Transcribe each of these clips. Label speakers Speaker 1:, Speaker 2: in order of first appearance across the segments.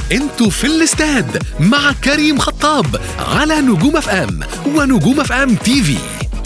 Speaker 1: انتوا في الاستاد مع كريم خطاب على نجوم اف ام ونجوم اف ام تي في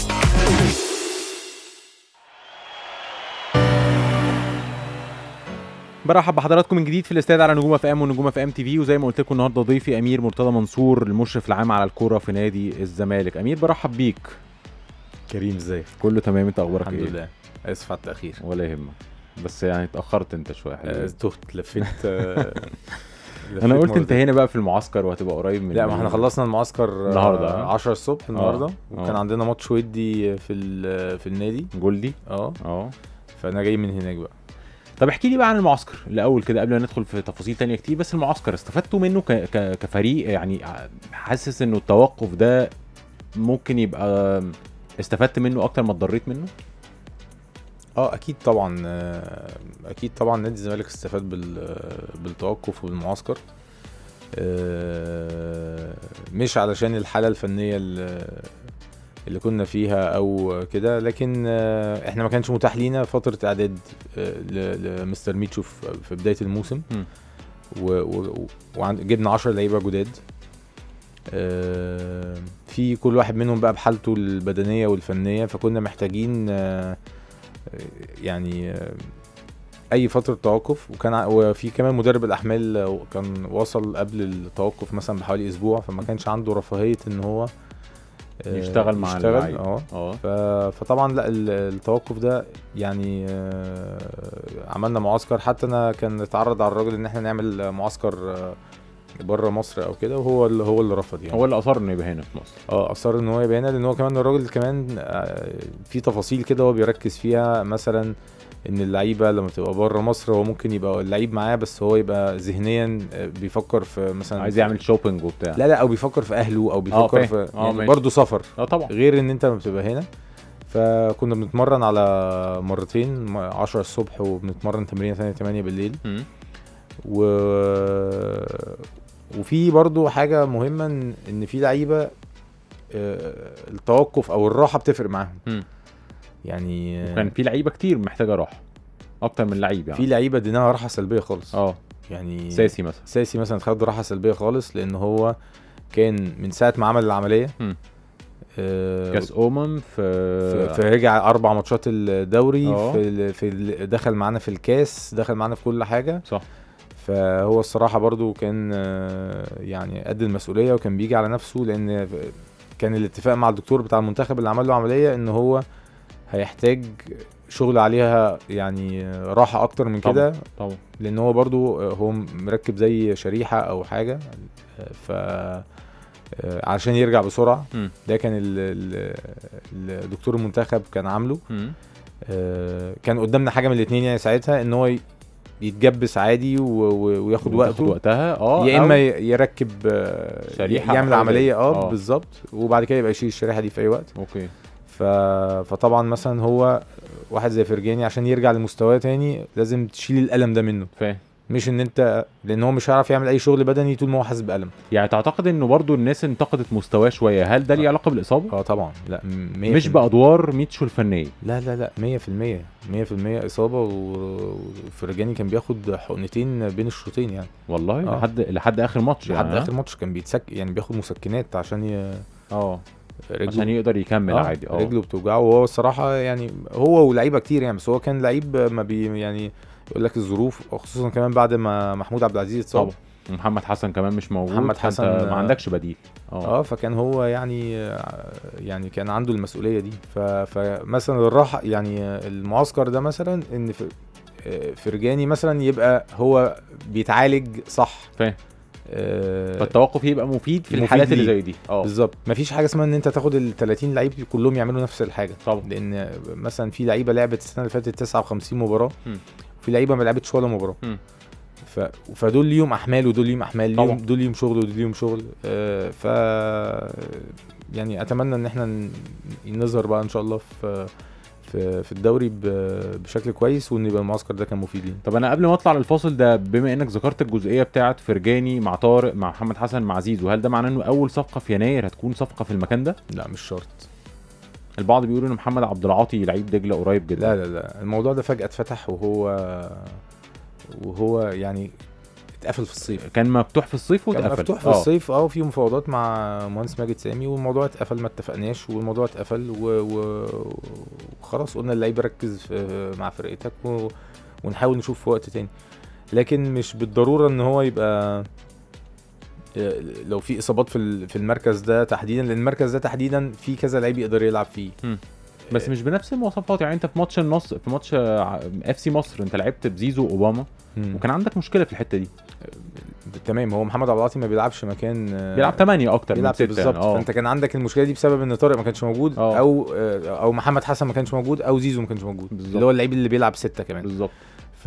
Speaker 2: برحب بحضراتكم من جديد في الاستاد على نجوم اف ام ونجوم اف ام تي في وزي ما قلت لكم النهارده ضيفي امير مرتضى منصور المشرف العام على الكوره في نادي الزمالك امير برحب بيك
Speaker 3: كريم ازيك
Speaker 2: كله تمام انت اخبارك
Speaker 3: الحمد
Speaker 2: ايه
Speaker 3: لله اسف على التاخير
Speaker 2: ولا يهمك بس يعني اتاخرت انت شويه
Speaker 3: آه،
Speaker 2: حلوين.
Speaker 3: تهت لفيت آه، لفيت
Speaker 2: انا قلت انت
Speaker 3: مرتين.
Speaker 2: هنا بقى في المعسكر وهتبقى قريب من
Speaker 3: لا ما احنا خلصنا المعسكر آه،
Speaker 2: النهاردة، ها؟
Speaker 3: 10 الصبح النهارده
Speaker 2: آه.
Speaker 3: وكان عندنا ماتش ودي في ال- في النادي
Speaker 2: جولدي
Speaker 3: اه
Speaker 2: اه
Speaker 3: فانا جاي من هناك بقى
Speaker 2: طب احكي لي بقى عن المعسكر الاول كده قبل ما ندخل في تفاصيل تانية كتير بس المعسكر استفدتوا منه ك... ك... كفريق يعني ع- حاسس انه التوقف ده ممكن يبقى استفدت منه اكتر ما اتضريت منه
Speaker 3: اه اكيد طبعا آه، اكيد طبعا نادي الزمالك استفاد بال بالتوقف والمعسكر آه، مش علشان الحاله الفنيه اللي اللي كنا فيها او كده لكن آه، احنا ما كانش متاح لينا فتره اعداد آه، ل- لمستر ميتشو في في بدايه الموسم
Speaker 2: مم.
Speaker 3: وجبنا 10 لعيبه جداد آه، في كل واحد منهم بقى بحالته البدنيه والفنيه فكنا محتاجين آه، يعني آه، اي فتره توقف وكان ع- وفي كمان مدرب الاحمال آه، كان وصل قبل التوقف مثلا بحوالي اسبوع فما كانش عنده رفاهيه ان هو آه،
Speaker 2: يشتغل مع
Speaker 3: يشتغل
Speaker 2: اللعيبة.
Speaker 3: اه
Speaker 2: اه
Speaker 3: ف- فطبعا لا ال- التوقف ده يعني آه، عملنا معسكر حتى انا كان اتعرض على الراجل ان احنا نعمل معسكر بره مصر او كده وهو اللي هو اللي رفض يعني
Speaker 2: هو اللي اصر انه يبقى هنا في مصر
Speaker 3: اه اصر ان هو يبقى هنا لان هو كمان الراجل كمان آه، في تفاصيل كده هو بيركز فيها مثلا ان اللعيبه لما تبقى بره مصر هو ممكن يبقى اللعيب معاه بس هو يبقى ذهنيا آه، بيفكر في مثلا
Speaker 2: عايز يعمل شوبينج وبتاع
Speaker 3: لا لا او بيفكر في اهله او بيفكر
Speaker 2: فاهم.
Speaker 3: في
Speaker 2: اه،
Speaker 3: يعني
Speaker 2: ماشي.
Speaker 3: برضه سفر
Speaker 2: اه طبعا
Speaker 3: غير ان انت لما بتبقى هنا فكنا بنتمرن على مرتين 10 الصبح وبنتمرن تمرين ثانيه 8 بالليل
Speaker 2: مم.
Speaker 3: و... وفي برضو حاجه مهمه ان إن في لعيبه آه، التوقف او الراحه بتفرق معاهم
Speaker 2: مم.
Speaker 3: يعني آه،
Speaker 2: وكان في لعيبه كتير محتاجه راحه اكتر من لعيب يعني
Speaker 3: في لعيبه اديناها راحه سلبيه خالص
Speaker 2: اه
Speaker 3: يعني
Speaker 2: ساسي مثلا
Speaker 3: ساسي مثلا خد راحه سلبيه خالص لان هو كان من ساعه ما عمل العمليه
Speaker 2: مم.
Speaker 3: آه،
Speaker 2: كاس امم في
Speaker 3: في- فرجع اربع ماتشات الدوري
Speaker 2: اه.
Speaker 3: في ال- في ال- دخل معانا في الكاس دخل معانا في كل حاجه
Speaker 2: صح
Speaker 3: فهو الصراحه برضو كان آه، يعني قد المسؤوليه وكان بيجي على نفسه لان كان الاتفاق مع الدكتور بتاع المنتخب اللي عمل له عمليه ان هو هيحتاج شغل عليها يعني راحه اكتر من
Speaker 2: طبعا.
Speaker 3: كده
Speaker 2: طبعا
Speaker 3: لان هو برضو هو مركب زي شريحه او حاجه ف عشان يرجع بسرعه
Speaker 2: مم.
Speaker 3: ده كان ال- ال- الدكتور المنتخب كان عامله
Speaker 2: مم.
Speaker 3: آه، كان قدامنا حاجه من الاثنين يعني ساعتها ان هو ي- يتجبس عادي و- و- وياخد
Speaker 2: وتاخد
Speaker 3: وقته
Speaker 2: وقتها اه
Speaker 3: يا
Speaker 2: أو
Speaker 3: اما ي- يركب آه،
Speaker 2: شريحة
Speaker 3: يعمل
Speaker 2: أو
Speaker 3: عمليه
Speaker 2: حاجة.
Speaker 3: اه
Speaker 2: آه.
Speaker 3: بالظبط وبعد كده يبقى يشيل الشريحه دي في اي وقت
Speaker 2: اوكي
Speaker 3: ف... فطبعا مثلا هو واحد زي فرجاني عشان يرجع لمستواه تاني لازم تشيل الالم ده منه
Speaker 2: فاهم
Speaker 3: مش ان انت لان هو مش هيعرف يعمل اي شغل بدني طول ما هو حاسس بالم
Speaker 2: يعني تعتقد انه برضو الناس انتقدت مستواه شويه هل ده ليه علاقه بالاصابه
Speaker 3: اه طبعا لا م- مية
Speaker 2: مش
Speaker 3: في المية.
Speaker 2: بادوار ميتشو الفنيه
Speaker 3: لا لا لا 100% 100% اصابه و- وفرجاني كان بياخد حقنتين بين الشوطين يعني
Speaker 2: والله
Speaker 3: آه.
Speaker 2: لحد لحد اخر ماتش
Speaker 3: لحد
Speaker 2: يعني
Speaker 3: اخر ماتش كان بيتسك يعني بياخد مسكنات عشان ي...
Speaker 2: اه
Speaker 3: رجله
Speaker 2: عشان يقدر يكمل
Speaker 3: آه،
Speaker 2: عادي اه
Speaker 3: رجله بتوجعه وهو الصراحه يعني هو ولاعيبه كتير يعني بس هو كان لعيب ما بي يعني يقول لك الظروف وخصوصا كمان بعد ما محمود عبد العزيز اتصاب
Speaker 2: طبعا ومحمد حسن كمان مش موجود
Speaker 3: محمد
Speaker 2: فأنت
Speaker 3: حسن،
Speaker 2: ما
Speaker 3: آه،
Speaker 2: عندكش بديل اه
Speaker 3: اه فكان هو يعني آه، يعني كان عنده المسؤوليه دي ف- فمثلا الراحه يعني المعسكر ده مثلا ان ف- آه، فرجاني مثلا يبقى هو بيتعالج صح
Speaker 2: فاهم
Speaker 3: آه،
Speaker 2: فالتوقف يبقى مفيد في
Speaker 3: مفيد
Speaker 2: الحالات اللي
Speaker 3: ليه.
Speaker 2: زي دي اه
Speaker 3: بالظبط مفيش حاجه اسمها ان انت تاخد ال 30 لعيب كلهم يعملوا نفس الحاجه
Speaker 2: طبعا
Speaker 3: لان مثلا في لعيبه لعبت السنه اللي فاتت 59 مباراه
Speaker 2: مم.
Speaker 3: في لعيبه ما لعبتش ولا مباراه
Speaker 2: مم.
Speaker 3: ف... فدول ليهم احمال ودول ليهم احمال
Speaker 2: طبعا.
Speaker 3: ليهم دول ليهم شغل ودول ليهم شغل آه ف يعني اتمنى ان احنا ن- نظهر بقى ان شاء الله في في في الدوري ب- بشكل كويس وان يبقى المعسكر ده كان مفيد لينا
Speaker 2: طب انا قبل ما اطلع للفاصل ده بما انك ذكرت الجزئيه بتاعه فرجاني مع طارق مع محمد حسن مع زيزو هل ده معناه انه اول صفقه في يناير هتكون صفقه في المكان ده
Speaker 3: لا مش شرط
Speaker 2: البعض بيقول ان محمد عبد العاطي لعيب دجله قريب جدا
Speaker 3: لا لا لا الموضوع ده فجأة اتفتح وهو وهو يعني اتقفل في الصيف
Speaker 2: كان مفتوح في الصيف
Speaker 3: كان
Speaker 2: واتقفل
Speaker 3: مفتوح في
Speaker 2: آه.
Speaker 3: الصيف اه وفي مفاوضات مع مهندس ماجد سامي والموضوع اتقفل ما اتفقناش والموضوع اتقفل و- و- وخلاص قلنا اللعيب ركز في مع فرقتك و... ونحاول نشوف في وقت تاني لكن مش بالضروره ان هو يبقى لو في اصابات في ال- في المركز ده تحديدا لان المركز ده تحديدا في كذا لعيب يقدر يلعب فيه
Speaker 2: بس مش بنفس المواصفات يعني انت في ماتش النصر في ماتش اف سي مصر انت لعبت بزيزو واوباما
Speaker 3: مم.
Speaker 2: وكان عندك مشكله في الحته دي
Speaker 3: تمام هو محمد عبد العاطي ما بيلعبش مكان آه،
Speaker 2: بيلعب 8 اكتر من
Speaker 3: بيلعب
Speaker 2: 6
Speaker 3: بالظبط
Speaker 2: اه
Speaker 3: فانت كان عندك المشكله دي بسبب ان طارق ما كانش موجود
Speaker 2: آه.
Speaker 3: او آه، او محمد حسن ما كانش موجود او زيزو ما كانش موجود
Speaker 2: بالظبط.
Speaker 3: اللي هو اللعيب اللي بيلعب سته كمان
Speaker 2: بالظبط
Speaker 3: ف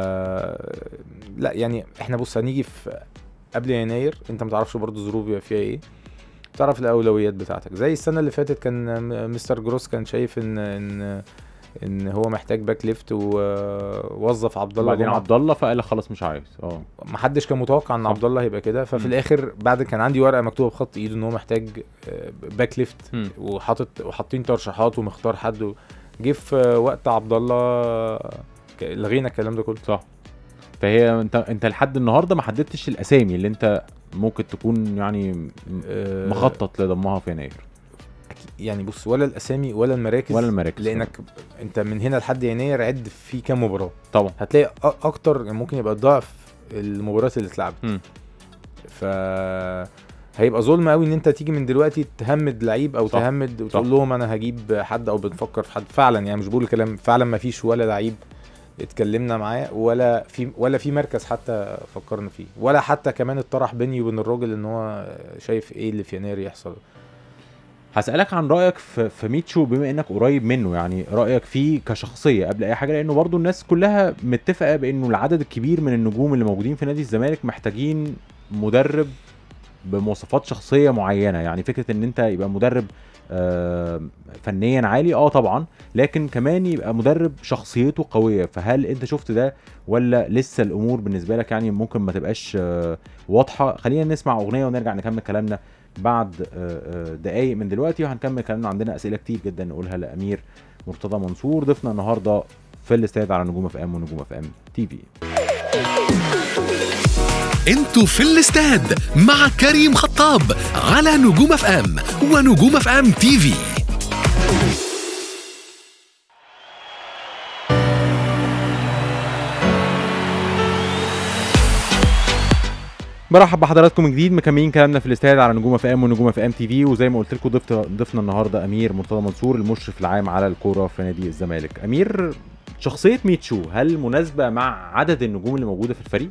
Speaker 3: لا يعني احنا بص هنيجي في قبل يناير انت ما تعرفش برضه الظروف بيبقى فيها ايه تعرف الاولويات بتاعتك زي السنه اللي فاتت كان م- مستر جروس كان شايف ان ان ان هو محتاج باك ليفت ووظف عبد الله
Speaker 2: وبعدين
Speaker 3: جمعه
Speaker 2: عبد الله فقال لك خلاص مش عايز اه
Speaker 3: ما حدش كان متوقع ان
Speaker 2: صح.
Speaker 3: عبد الله هيبقى كده ففي
Speaker 2: مم.
Speaker 3: الاخر بعد كان عندي ورقه مكتوبه بخط ايده ان هو محتاج آه، باك ليفت
Speaker 2: مم.
Speaker 3: وحاطط وحاطين ترشيحات ومختار حد و- جه في وقت عبد الله ك- لغينا الكلام ده كله
Speaker 2: صح فهي انت انت لحد النهارده ما حددتش الاسامي اللي انت ممكن تكون يعني م-
Speaker 3: آه،
Speaker 2: مخطط لضمها في يناير
Speaker 3: يعني بص ولا الاسامي ولا المراكز
Speaker 2: ولا المراكز
Speaker 3: لانك انت من هنا لحد يناير عد في كام مباراه
Speaker 2: طبعا
Speaker 3: هتلاقي أ- اكتر يعني ممكن يبقى ضعف المباريات اللي اتلعبت
Speaker 2: مم.
Speaker 3: ف هيبقى ظلم قوي ان انت تيجي من دلوقتي تهمد لعيب او
Speaker 2: صح.
Speaker 3: تهمد وتقول
Speaker 2: صح.
Speaker 3: لهم انا هجيب حد او بنفكر في حد فعلا يعني مش بقول كلام فعلا ما فيش ولا لعيب اتكلمنا معاه ولا في ولا في مركز حتى فكرنا فيه ولا حتى كمان اتطرح بيني وبين الراجل ان هو شايف ايه اللي في يناير يحصل
Speaker 2: هسألك عن رأيك في, في ميتشو بما انك قريب منه يعني رأيك فيه كشخصية قبل اي حاجة لانه برضو الناس كلها متفقة بانه العدد الكبير من النجوم اللي موجودين في نادي الزمالك محتاجين مدرب بمواصفات شخصية معينة يعني فكرة ان انت يبقى مدرب آه، فنيا عالي اه طبعا لكن كمان يبقى مدرب شخصيته قوية فهل انت شفت ده ولا لسه الامور بالنسبة لك يعني ممكن ما تبقاش آه، واضحة خلينا نسمع اغنية ونرجع نكمل كلامنا بعد آه، آه، دقايق من دلوقتي وهنكمل كلامنا عندنا اسئله كتير جدا نقولها لامير مرتضى منصور ضيفنا النهارده في الاستاد على نجوم اف ام ونجوم اف ام تي في
Speaker 1: انتوا في الاستاد مع كريم خطاب على نجوم اف ام ونجوم اف ام تي في
Speaker 2: برحب بحضراتكم من جديد مكملين كلامنا في الاستاد على نجوم اف ام ونجوم اف ام تي في وزي ما قلت لكم ضفت ضيفنا النهارده امير مرتضى منصور المشرف العام على الكوره في نادي الزمالك امير شخصيه ميتشو هل مناسبه مع عدد النجوم اللي موجوده في الفريق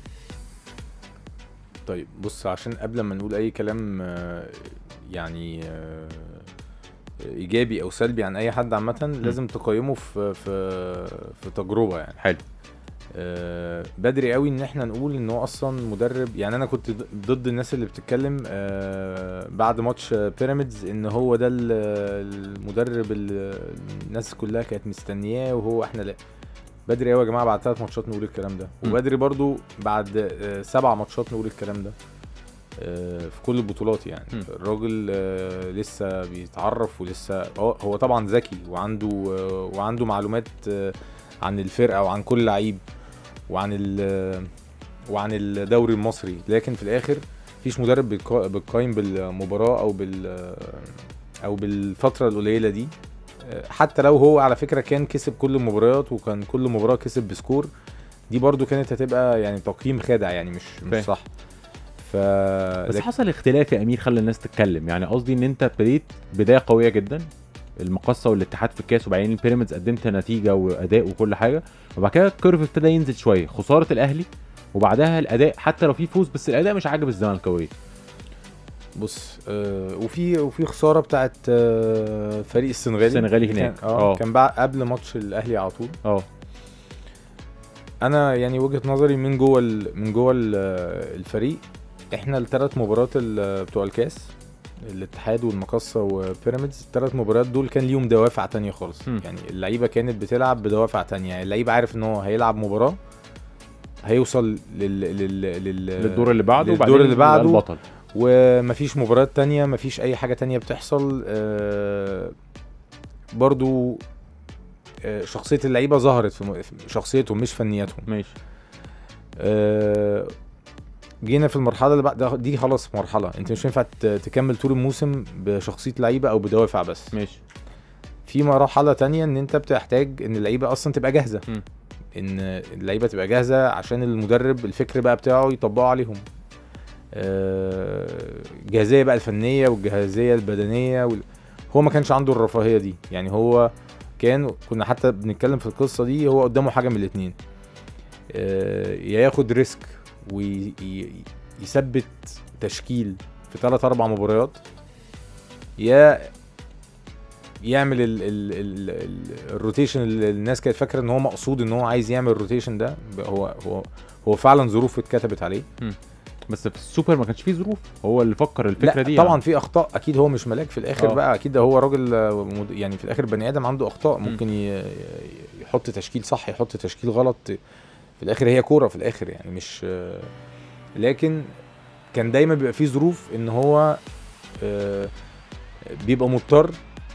Speaker 3: طيب بص عشان قبل ما نقول اي كلام آه، يعني آه، ايجابي او سلبي عن اي حد عامه لازم تقيمه في في في تجربه يعني
Speaker 2: حلو
Speaker 3: آه، بدري قوي ان احنا نقول ان هو اصلا مدرب يعني انا كنت ض- ضد الناس اللي بتتكلم آه، بعد ماتش بيراميدز ان هو ده ال- المدرب اللي الناس كلها كانت مستنياه وهو احنا لا بدري قوي يا جماعه بعد ثلاث ماتشات نقول الكلام ده
Speaker 2: م.
Speaker 3: وبدري برضو بعد آه، سبع ماتشات نقول الكلام ده آه، في كل البطولات يعني
Speaker 2: م.
Speaker 3: الراجل آه، لسه بيتعرف ولسه هو هو طبعا ذكي وعنده آه، وعنده معلومات آه، عن الفرقه وعن كل لعيب وعن ال وعن الدوري المصري لكن في الاخر مفيش مدرب بيقا- بيقيم بالمباراه او بال او بالفتره القليله دي حتى لو هو على فكره كان كسب كل المباريات وكان كل مباراه كسب بسكور دي برضو كانت هتبقى يعني تقييم خادع يعني مش
Speaker 2: فاهم.
Speaker 3: مش صح ف
Speaker 2: بس
Speaker 3: لكن-
Speaker 2: حصل اختلاف يا امير خلى الناس تتكلم يعني قصدي ان انت ابتديت بدايه قويه جدا المقصه والاتحاد في الكاس وبعدين البيراميدز قدمت نتيجه واداء وكل حاجه وبعد كده الكيرف ابتدى ينزل شويه خساره الاهلي وبعدها الاداء حتى لو في فوز بس الاداء مش عاجب الزملكاويه
Speaker 3: بص آه وفي وفي خساره بتاعت آه فريق السنغالي
Speaker 2: السنغالي
Speaker 3: كان-
Speaker 2: هناك.
Speaker 3: اه
Speaker 2: آه.
Speaker 3: كان بعد قبل ماتش الاهلي على طول
Speaker 2: اه
Speaker 3: انا يعني وجهه نظري من جوه ال- من جوه ال- الفريق احنا الثلاث مباريات ال- بتوع الكاس الاتحاد والمقصه وبيراميدز الثلاث مباريات دول كان ليهم دوافع تانية خالص
Speaker 2: مم.
Speaker 3: يعني اللعيبه كانت بتلعب بدوافع تانية يعني اللعيب عارف ان هو هيلعب مباراه هيوصل لل... لل... لل...
Speaker 2: للدور اللي بعده
Speaker 3: للدور
Speaker 2: وبعدين
Speaker 3: اللي
Speaker 2: يبقى
Speaker 3: بعده
Speaker 2: البطل
Speaker 3: ومفيش مباريات تانية مفيش اي حاجة تانية بتحصل آه، برضو آه، شخصية اللعيبة ظهرت في م- في شخصيتهم مش فنياتهم
Speaker 2: ماشي
Speaker 3: آه، جينا في المرحله اللي بعد ده- دي خلاص مرحله انت مش هينفع ت- تكمل طول الموسم بشخصيه لعيبه او بدوافع بس
Speaker 2: ماشي
Speaker 3: في مرحله تانية ان انت بتحتاج ان اللعيبه اصلا تبقى جاهزه
Speaker 2: مم.
Speaker 3: ان اللعيبه تبقى جاهزه عشان المدرب الفكر بقى بتاعه يطبقه عليهم آه، الجاهزيه بقى الفنيه والجاهزيه البدنيه وال... هو ما كانش عنده الرفاهيه دي يعني هو كان كنا حتى بنتكلم في القصه دي هو قدامه حاجه من الاثنين يا ياخد ريسك ويثبت تشكيل في ثلاث اربع مباريات يا يعمل ال ال ال ال الروتيشن اللي الناس كانت فاكره ان هو مقصود ان هو عايز يعمل الروتيشن ده هو هو هو فعلا ظروف اتكتبت عليه
Speaker 2: بس في السوبر ما كانش فيه ظروف هو اللي فكر الفكره
Speaker 3: لا
Speaker 2: دي
Speaker 3: طبعا
Speaker 2: يعني.
Speaker 3: في اخطاء اكيد هو مش ملاك في الاخر
Speaker 2: آه.
Speaker 3: بقى اكيد ده هو راجل آه، مد- يعني في الاخر بني ادم عنده اخطاء
Speaker 2: مم.
Speaker 3: ممكن ي- يحط تشكيل صح يحط تشكيل غلط في الاخر هي كوره في الاخر يعني مش آه، لكن كان دايما بيبقى فيه ظروف ان هو آه، بيبقى مضطر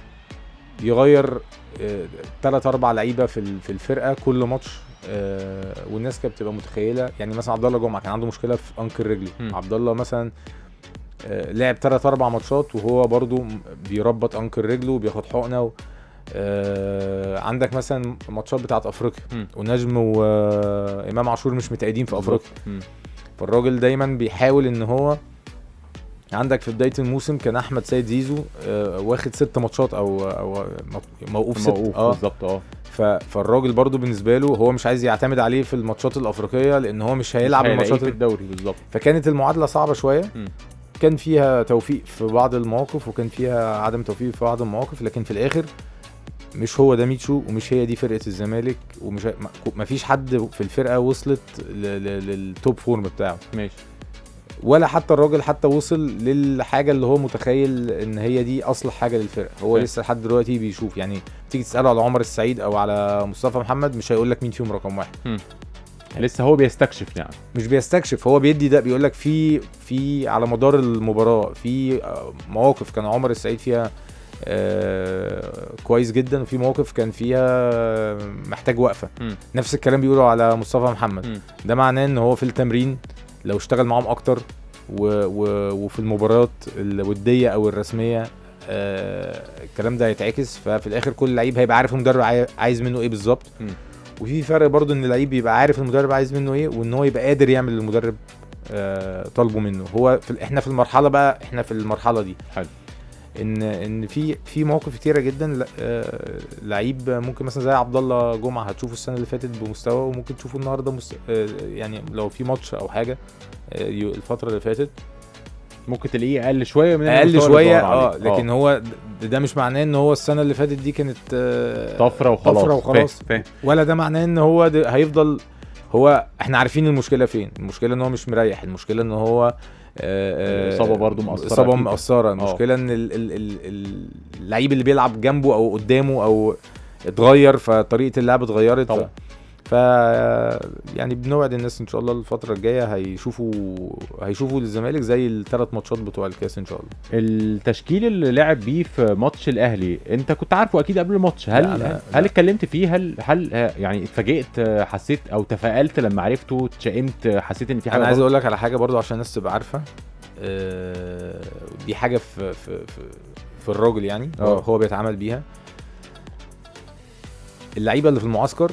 Speaker 3: يغير ثلاث اربع لعيبه في ال- في الفرقه كل ماتش آه، والناس كانت بتبقى متخيله يعني مثلا عبد الله جمعه كان عنده مشكله في انكل رجله
Speaker 2: مم.
Speaker 3: عبد الله مثلا آه، لعب ثلاث اربع ماتشات وهو برضو م- بيربط انكل رجله وبياخد حقنه و... آه، عندك مثلا ماتشات بتاعت افريقيا
Speaker 2: مم.
Speaker 3: ونجم وامام عاشور مش متأيدين في افريقيا
Speaker 2: مم.
Speaker 3: فالراجل دايما بيحاول ان هو عندك في بدايه الموسم كان احمد سيد زيزو آه، واخد ست ماتشات او او مط- موقوف ست
Speaker 2: موقوف
Speaker 3: اه
Speaker 2: بالظبط اه
Speaker 3: ف- فالراجل برضو بالنسبه له هو مش عايز يعتمد عليه في الماتشات الافريقيه لان هو مش هيلعب
Speaker 2: مش هيلاقيه
Speaker 3: الماتشات
Speaker 2: في الدوري بالظبط
Speaker 3: فكانت المعادله صعبه شويه
Speaker 2: مم.
Speaker 3: كان فيها توفيق في بعض المواقف وكان فيها عدم توفيق في بعض المواقف لكن في الاخر مش هو ده ميتشو ومش هي دي فرقه الزمالك ومش ما- ما فيش حد في الفرقه وصلت ل- ل- للتوب فورم بتاعه
Speaker 2: ماشي
Speaker 3: ولا حتى الراجل حتى وصل للحاجه اللي هو متخيل ان هي دي اصلح حاجه للفرقه هو
Speaker 2: فاهم.
Speaker 3: لسه لحد دلوقتي بيشوف يعني تيجي تساله على عمر السعيد او على مصطفى محمد مش هيقول لك مين فيهم رقم واحد
Speaker 2: لسه هو بيستكشف يعني
Speaker 3: مش بيستكشف هو بيدي ده بيقول لك في في على مدار المباراه في آه، مواقف كان عمر السعيد فيها آه كويس جدا وفي مواقف كان فيها آه، محتاج وقفه
Speaker 2: مم.
Speaker 3: نفس الكلام بيقولوا على مصطفى محمد
Speaker 2: مم.
Speaker 3: ده معناه ان هو في التمرين لو اشتغل معاهم اكتر و و وفي المباريات الوديه او الرسميه آه الكلام ده هيتعكس ففي الاخر كل لعيب هيبقى عارف المدرب عاي- عايز منه ايه بالظبط
Speaker 2: مم.
Speaker 3: وفي فرق برضو ان اللعيب يبقى عارف المدرب عايز منه ايه وان هو يبقى قادر يعمل اللي المدرب آه طالبه منه هو في ال- احنا في المرحله بقى احنا في المرحله دي
Speaker 2: حلو.
Speaker 3: ان ان في في مواقف كتيره جدا ل- آه، لعيب ممكن مثلا زي عبد الله جمعه هتشوفه السنه اللي فاتت بمستوى وممكن تشوفه النهارده مست... آه، يعني لو في ماتش او حاجه آه، يو- الفتره اللي فاتت
Speaker 2: ممكن تلاقيه اقل شويه من
Speaker 3: اقل
Speaker 2: المستوى اللي
Speaker 3: شويه
Speaker 2: بتدور
Speaker 3: اه
Speaker 2: عليه.
Speaker 3: لكن هو ده, ده مش معناه ان هو السنه اللي فاتت دي كانت آه،
Speaker 2: طفره وخلاص
Speaker 3: طفره وخلاص
Speaker 2: فاهم فاهم.
Speaker 3: ولا ده معناه ان هو ده هيفضل هو احنا عارفين المشكله فين المشكله ان هو مش مريح المشكله ان هو آه، آه،
Speaker 2: الإصابة برضو مأثرة
Speaker 3: اصابه
Speaker 2: أكيد.
Speaker 3: مأثره المشكله ان ال- ال- ال- ال- اللعيب اللي بيلعب جنبه او قدامه او اتغير فطريقه اللعب اتغيرت
Speaker 2: طبعا.
Speaker 3: ف يعني بنوعد الناس ان شاء الله الفتره الجايه هيشوفوا هيشوفوا الزمالك زي الثلاث ماتشات بتوع الكاس ان شاء الله
Speaker 2: التشكيل اللي لعب بيه في ماتش الاهلي انت كنت عارفه اكيد قبل الماتش هل
Speaker 3: لا، لا،
Speaker 2: هل
Speaker 3: لا.
Speaker 2: اتكلمت فيه هل هل آه، يعني اتفاجئت آه، حسيت او تفائلت لما عرفته اتشائمت آه، حسيت ان في حاجه
Speaker 3: انا عايز
Speaker 2: غلط؟
Speaker 3: اقول لك على حاجه برضو عشان الناس تبقى عارفه آه، دي حاجه في في في, في الراجل يعني هو,
Speaker 2: آه.
Speaker 3: هو بيتعامل بيها اللعيبه اللي في المعسكر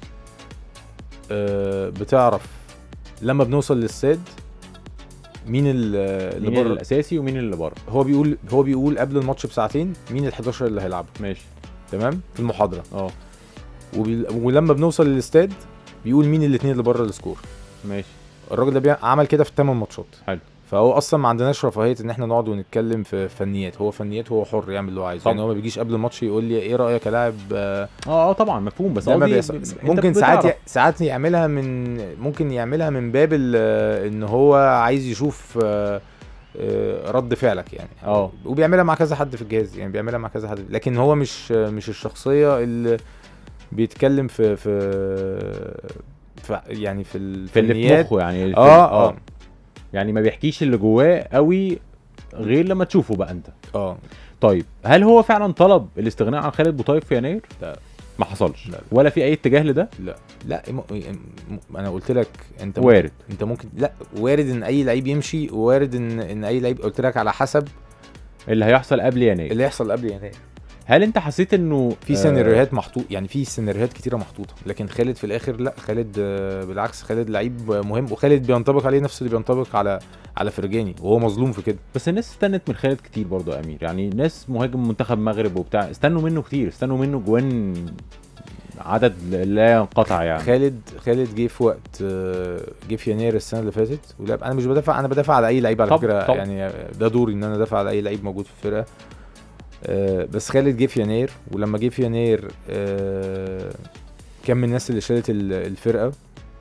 Speaker 3: آه، بتعرف لما بنوصل للساد مين ال- اللي
Speaker 2: مين
Speaker 3: بره
Speaker 2: الاساسي ومين اللي بره
Speaker 3: هو بيقول هو بيقول قبل الماتش بساعتين مين ال 11 اللي هيلعبوا
Speaker 2: ماشي
Speaker 3: تمام في المحاضره
Speaker 2: اه
Speaker 3: وبي... ولما بنوصل للاستاد بيقول مين الاثنين اللي بره السكور
Speaker 2: ماشي
Speaker 3: الراجل ده بي... عمل كده في الثمان ماتشات
Speaker 2: حلو.
Speaker 3: فهو اصلا ما عندناش رفاهيه ان احنا نقعد ونتكلم في فنيات هو فنيات هو حر يعمل اللي هو عايزه
Speaker 2: طبعا.
Speaker 3: يعني هو ما بيجيش قبل الماتش يقول لي ايه رايك يا لاعب آه،
Speaker 2: اه اه طبعا مفهوم بس
Speaker 3: ده ما
Speaker 2: قصدي
Speaker 3: بيحصل.
Speaker 2: ب- أنت
Speaker 3: ممكن ساعات
Speaker 2: بتعرف.
Speaker 3: ي... ساعات يعملها من ممكن يعملها من باب ال... آه، ان هو عايز يشوف آه، آه، رد فعلك يعني
Speaker 2: اه.
Speaker 3: وبيعملها مع كذا حد في الجهاز يعني بيعملها مع كذا حد لكن هو مش مش الشخصيه اللي بيتكلم في في, في يعني في
Speaker 2: في اللي في
Speaker 3: الفنيات
Speaker 2: مخه يعني في
Speaker 3: اه اه
Speaker 2: يعني ما بيحكيش اللي جواه قوي غير لما تشوفه بقى انت
Speaker 3: اه
Speaker 2: طيب هل هو فعلا طلب الاستغناء عن خالد بوطيب في يناير ما حصلش
Speaker 3: لا، لا.
Speaker 2: ولا في اي اتجاه لده
Speaker 3: لا لا م... م... انا قلت لك انت ممكن-
Speaker 2: وارد
Speaker 3: انت ممكن لا وارد ان اي لعيب يمشي وارد ان ان اي لعيب قلت لك على حسب
Speaker 2: اللي هيحصل قبل يناير
Speaker 3: اللي يحصل قبل يناير
Speaker 2: هل انت حسيت انه
Speaker 3: في
Speaker 2: آه،
Speaker 3: سيناريوهات محطوط يعني في سيناريوهات كتيره محطوطه لكن خالد في الاخر لا خالد آه، بالعكس خالد لعيب مهم وخالد بينطبق عليه نفس اللي بينطبق على على فرجاني وهو مظلوم في كده
Speaker 2: بس الناس استنت من خالد كتير برضو يا امير يعني ناس مهاجم منتخب مغرب وبتاع استنوا منه كتير استنوا منه جوان عدد لا ينقطع يعني
Speaker 3: خالد خالد جه في وقت آه، جه في يناير السنه اللي فاتت ولعب انا مش بدافع انا بدافع على اي لعيب على
Speaker 2: طب-
Speaker 3: فكره
Speaker 2: طب.
Speaker 3: يعني آه، ده دوري ان انا ادافع على اي لعيب موجود في الفرقه آه، بس خالد جه في يناير ولما جه في يناير آه، كان من الناس اللي شالت ال- الفرقه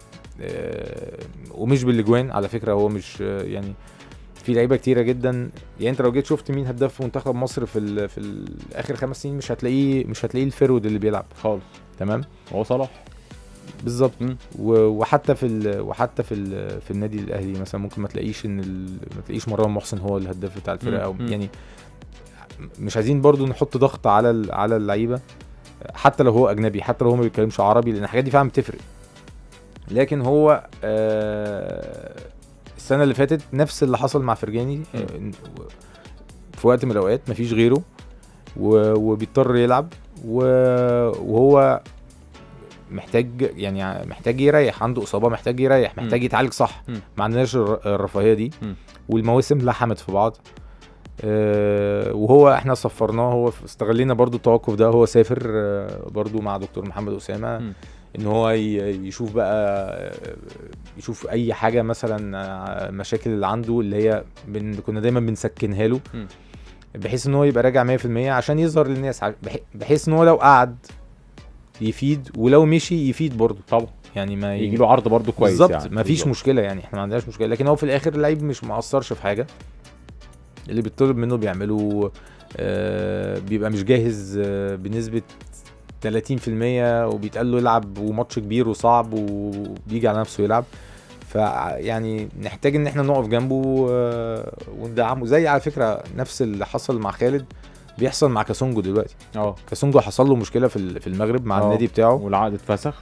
Speaker 3: آه، ومش بالاجوان على فكره هو مش آه، يعني في لعيبه كتيره جدا يعني انت لو جيت شفت مين هداف في منتخب مصر في ال في ال اخر خمس سنين مش هتلاقيه مش هتلاقيه الفرود اللي بيلعب
Speaker 2: خالص
Speaker 3: تمام
Speaker 2: هو صلاح
Speaker 3: بالظبط
Speaker 2: مم.
Speaker 3: و- وحتى في ال... وحتى في ال... في النادي الاهلي مثلا ممكن ما تلاقيش ان ال... ما تلاقيش مروان محسن هو الهداف بتاع الفرقه او
Speaker 2: مم. مم.
Speaker 3: يعني مش عايزين برضو نحط ضغط على ال... على اللعيبه حتى لو هو اجنبي حتى لو هو ما بيتكلمش عربي لان الحاجات دي فعلا بتفرق لكن هو آه السنه اللي فاتت نفس اللي حصل مع فرجاني آه، في وقت من الاوقات مفيش غيره و... وبيضطر يلعب و... وهو محتاج يعني محتاج يريح عنده اصابه محتاج يريح محتاج
Speaker 2: مم.
Speaker 3: يتعالج صح
Speaker 2: مم.
Speaker 3: ما عندناش الر- الرفاهيه دي
Speaker 2: مم.
Speaker 3: والمواسم لحمت في بعض آه، وهو احنا صفرناه هو ف- استغلينا برضو التوقف ده هو سافر آه، برضو مع دكتور محمد اسامه
Speaker 2: مم.
Speaker 3: ان هو ي- يشوف بقى آه، يشوف اي حاجه مثلا آه، مشاكل اللي عنده اللي هي بن كنا دايما بنسكنها له
Speaker 2: مم.
Speaker 3: بحيث ان هو يبقى راجع 100% عشان يظهر للناس ع- بح- بحيث ان هو لو قعد يفيد ولو مشي يفيد برضه
Speaker 2: طبعا
Speaker 3: يعني ما
Speaker 2: يجي له عرض برضو كويس
Speaker 3: بالظبط
Speaker 2: يعني
Speaker 3: ما فيش
Speaker 2: بالظبط.
Speaker 3: مشكله يعني احنا ما عندناش مشكله لكن هو في الاخر اللعيب مش مقصرش في حاجه اللي بيطلب منه بيعمله آه بيبقى مش جاهز آه بنسبه 30% وبيتقال له يلعب وماتش كبير وصعب وبيجي على نفسه يلعب فيعني نحتاج ان احنا نقف جنبه آه، وندعمه زي على فكره نفس اللي حصل مع خالد بيحصل مع كاسونجو دلوقتي
Speaker 2: اه
Speaker 3: كاسونجو حصل له مشكله في ال- في المغرب مع
Speaker 2: آه.
Speaker 3: النادي بتاعه
Speaker 2: والعقد اتفسخ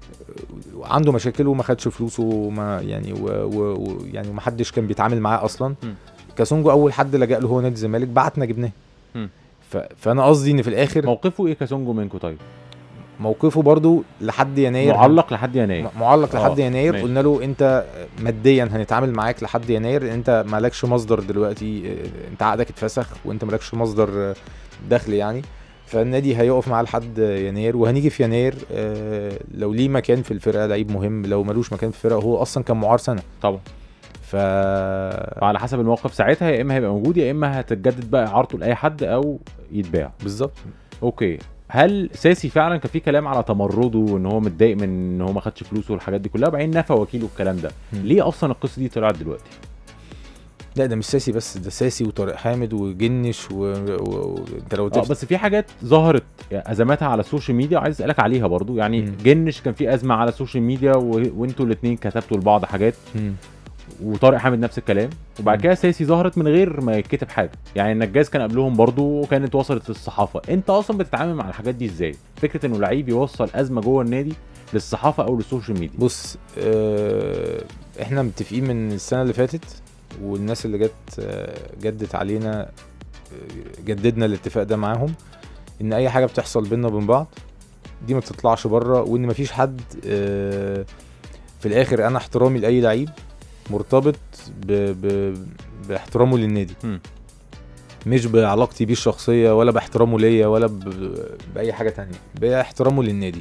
Speaker 3: عنده مشاكل وما خدش فلوسه وما يعني و و و يعني ومحدش كان بيتعامل معاه اصلا
Speaker 2: مم.
Speaker 3: كاسونجو اول حد لجأ له هو نادي الزمالك بعتنا جبناه
Speaker 2: مم.
Speaker 3: ف... فانا قصدي ان في الاخر
Speaker 2: موقفه ايه كاسونجو منكو طيب
Speaker 3: موقفه برضو لحد يناير
Speaker 2: معلق لحد يناير
Speaker 3: م- معلق لحد
Speaker 2: آه،
Speaker 3: يناير
Speaker 2: ماشي.
Speaker 3: قلنا له انت ماديا هنتعامل معاك لحد يناير لان انت مالكش مصدر دلوقتي اه، انت عقدك اتفسخ وانت مالكش مصدر اه، دخل يعني فالنادي هيقف معاه لحد يناير وهنيجي في يناير اه، لو ليه مكان في الفرقه لعيب مهم لو ملوش مكان في الفرقه هو اصلا كان معار سنه
Speaker 2: طبعا
Speaker 3: ف
Speaker 2: فعلى حسب الموقف ساعتها يا اما هيبقى موجود يا اما هتتجدد بقى اعارته لاي حد او يتباع
Speaker 3: بالظبط
Speaker 2: اوكي هل ساسي فعلا كان في كلام على تمرده وان هو متضايق من ان هو ما خدش فلوسه والحاجات دي كلها وبعدين نفى وكيله الكلام ده
Speaker 3: مم.
Speaker 2: ليه اصلا القصه دي طلعت دلوقتي
Speaker 3: لا ده مش ساسي بس ده ساسي وطارق حامد وجنش و... و... و... انت لو
Speaker 2: اه
Speaker 3: تفت...
Speaker 2: بس في حاجات ظهرت يعني ازماتها على السوشيال ميديا وعايز اسالك عليها برضو يعني
Speaker 3: مم.
Speaker 2: جنش كان في ازمه على السوشيال ميديا و... وانتوا الاثنين كتبتوا لبعض حاجات
Speaker 3: مم.
Speaker 2: وطارق حامد نفس الكلام وبعد
Speaker 3: مم.
Speaker 2: كده ساسي ظهرت من غير ما يتكتب حاجه يعني النجاز كان قبلهم برضو وكانت وصلت للصحافه انت اصلا بتتعامل مع الحاجات دي ازاي فكره انه لعيب يوصل ازمه جوه النادي للصحافه او للسوشيال ميديا
Speaker 3: بص آه... احنا متفقين من السنه اللي فاتت والناس اللي جت آه... جدت علينا آه... جددنا الاتفاق ده معاهم ان اي حاجه بتحصل بينا وبين بعض دي ما تطلعش بره وان مفيش حد آه... في الاخر انا احترامي لاي لعيب مرتبط ب... ب... باحترامه للنادي
Speaker 2: مم.
Speaker 3: مش بعلاقتي بيه الشخصيه ولا باحترامه ليا ولا ب... باي حاجه تانية باحترامه للنادي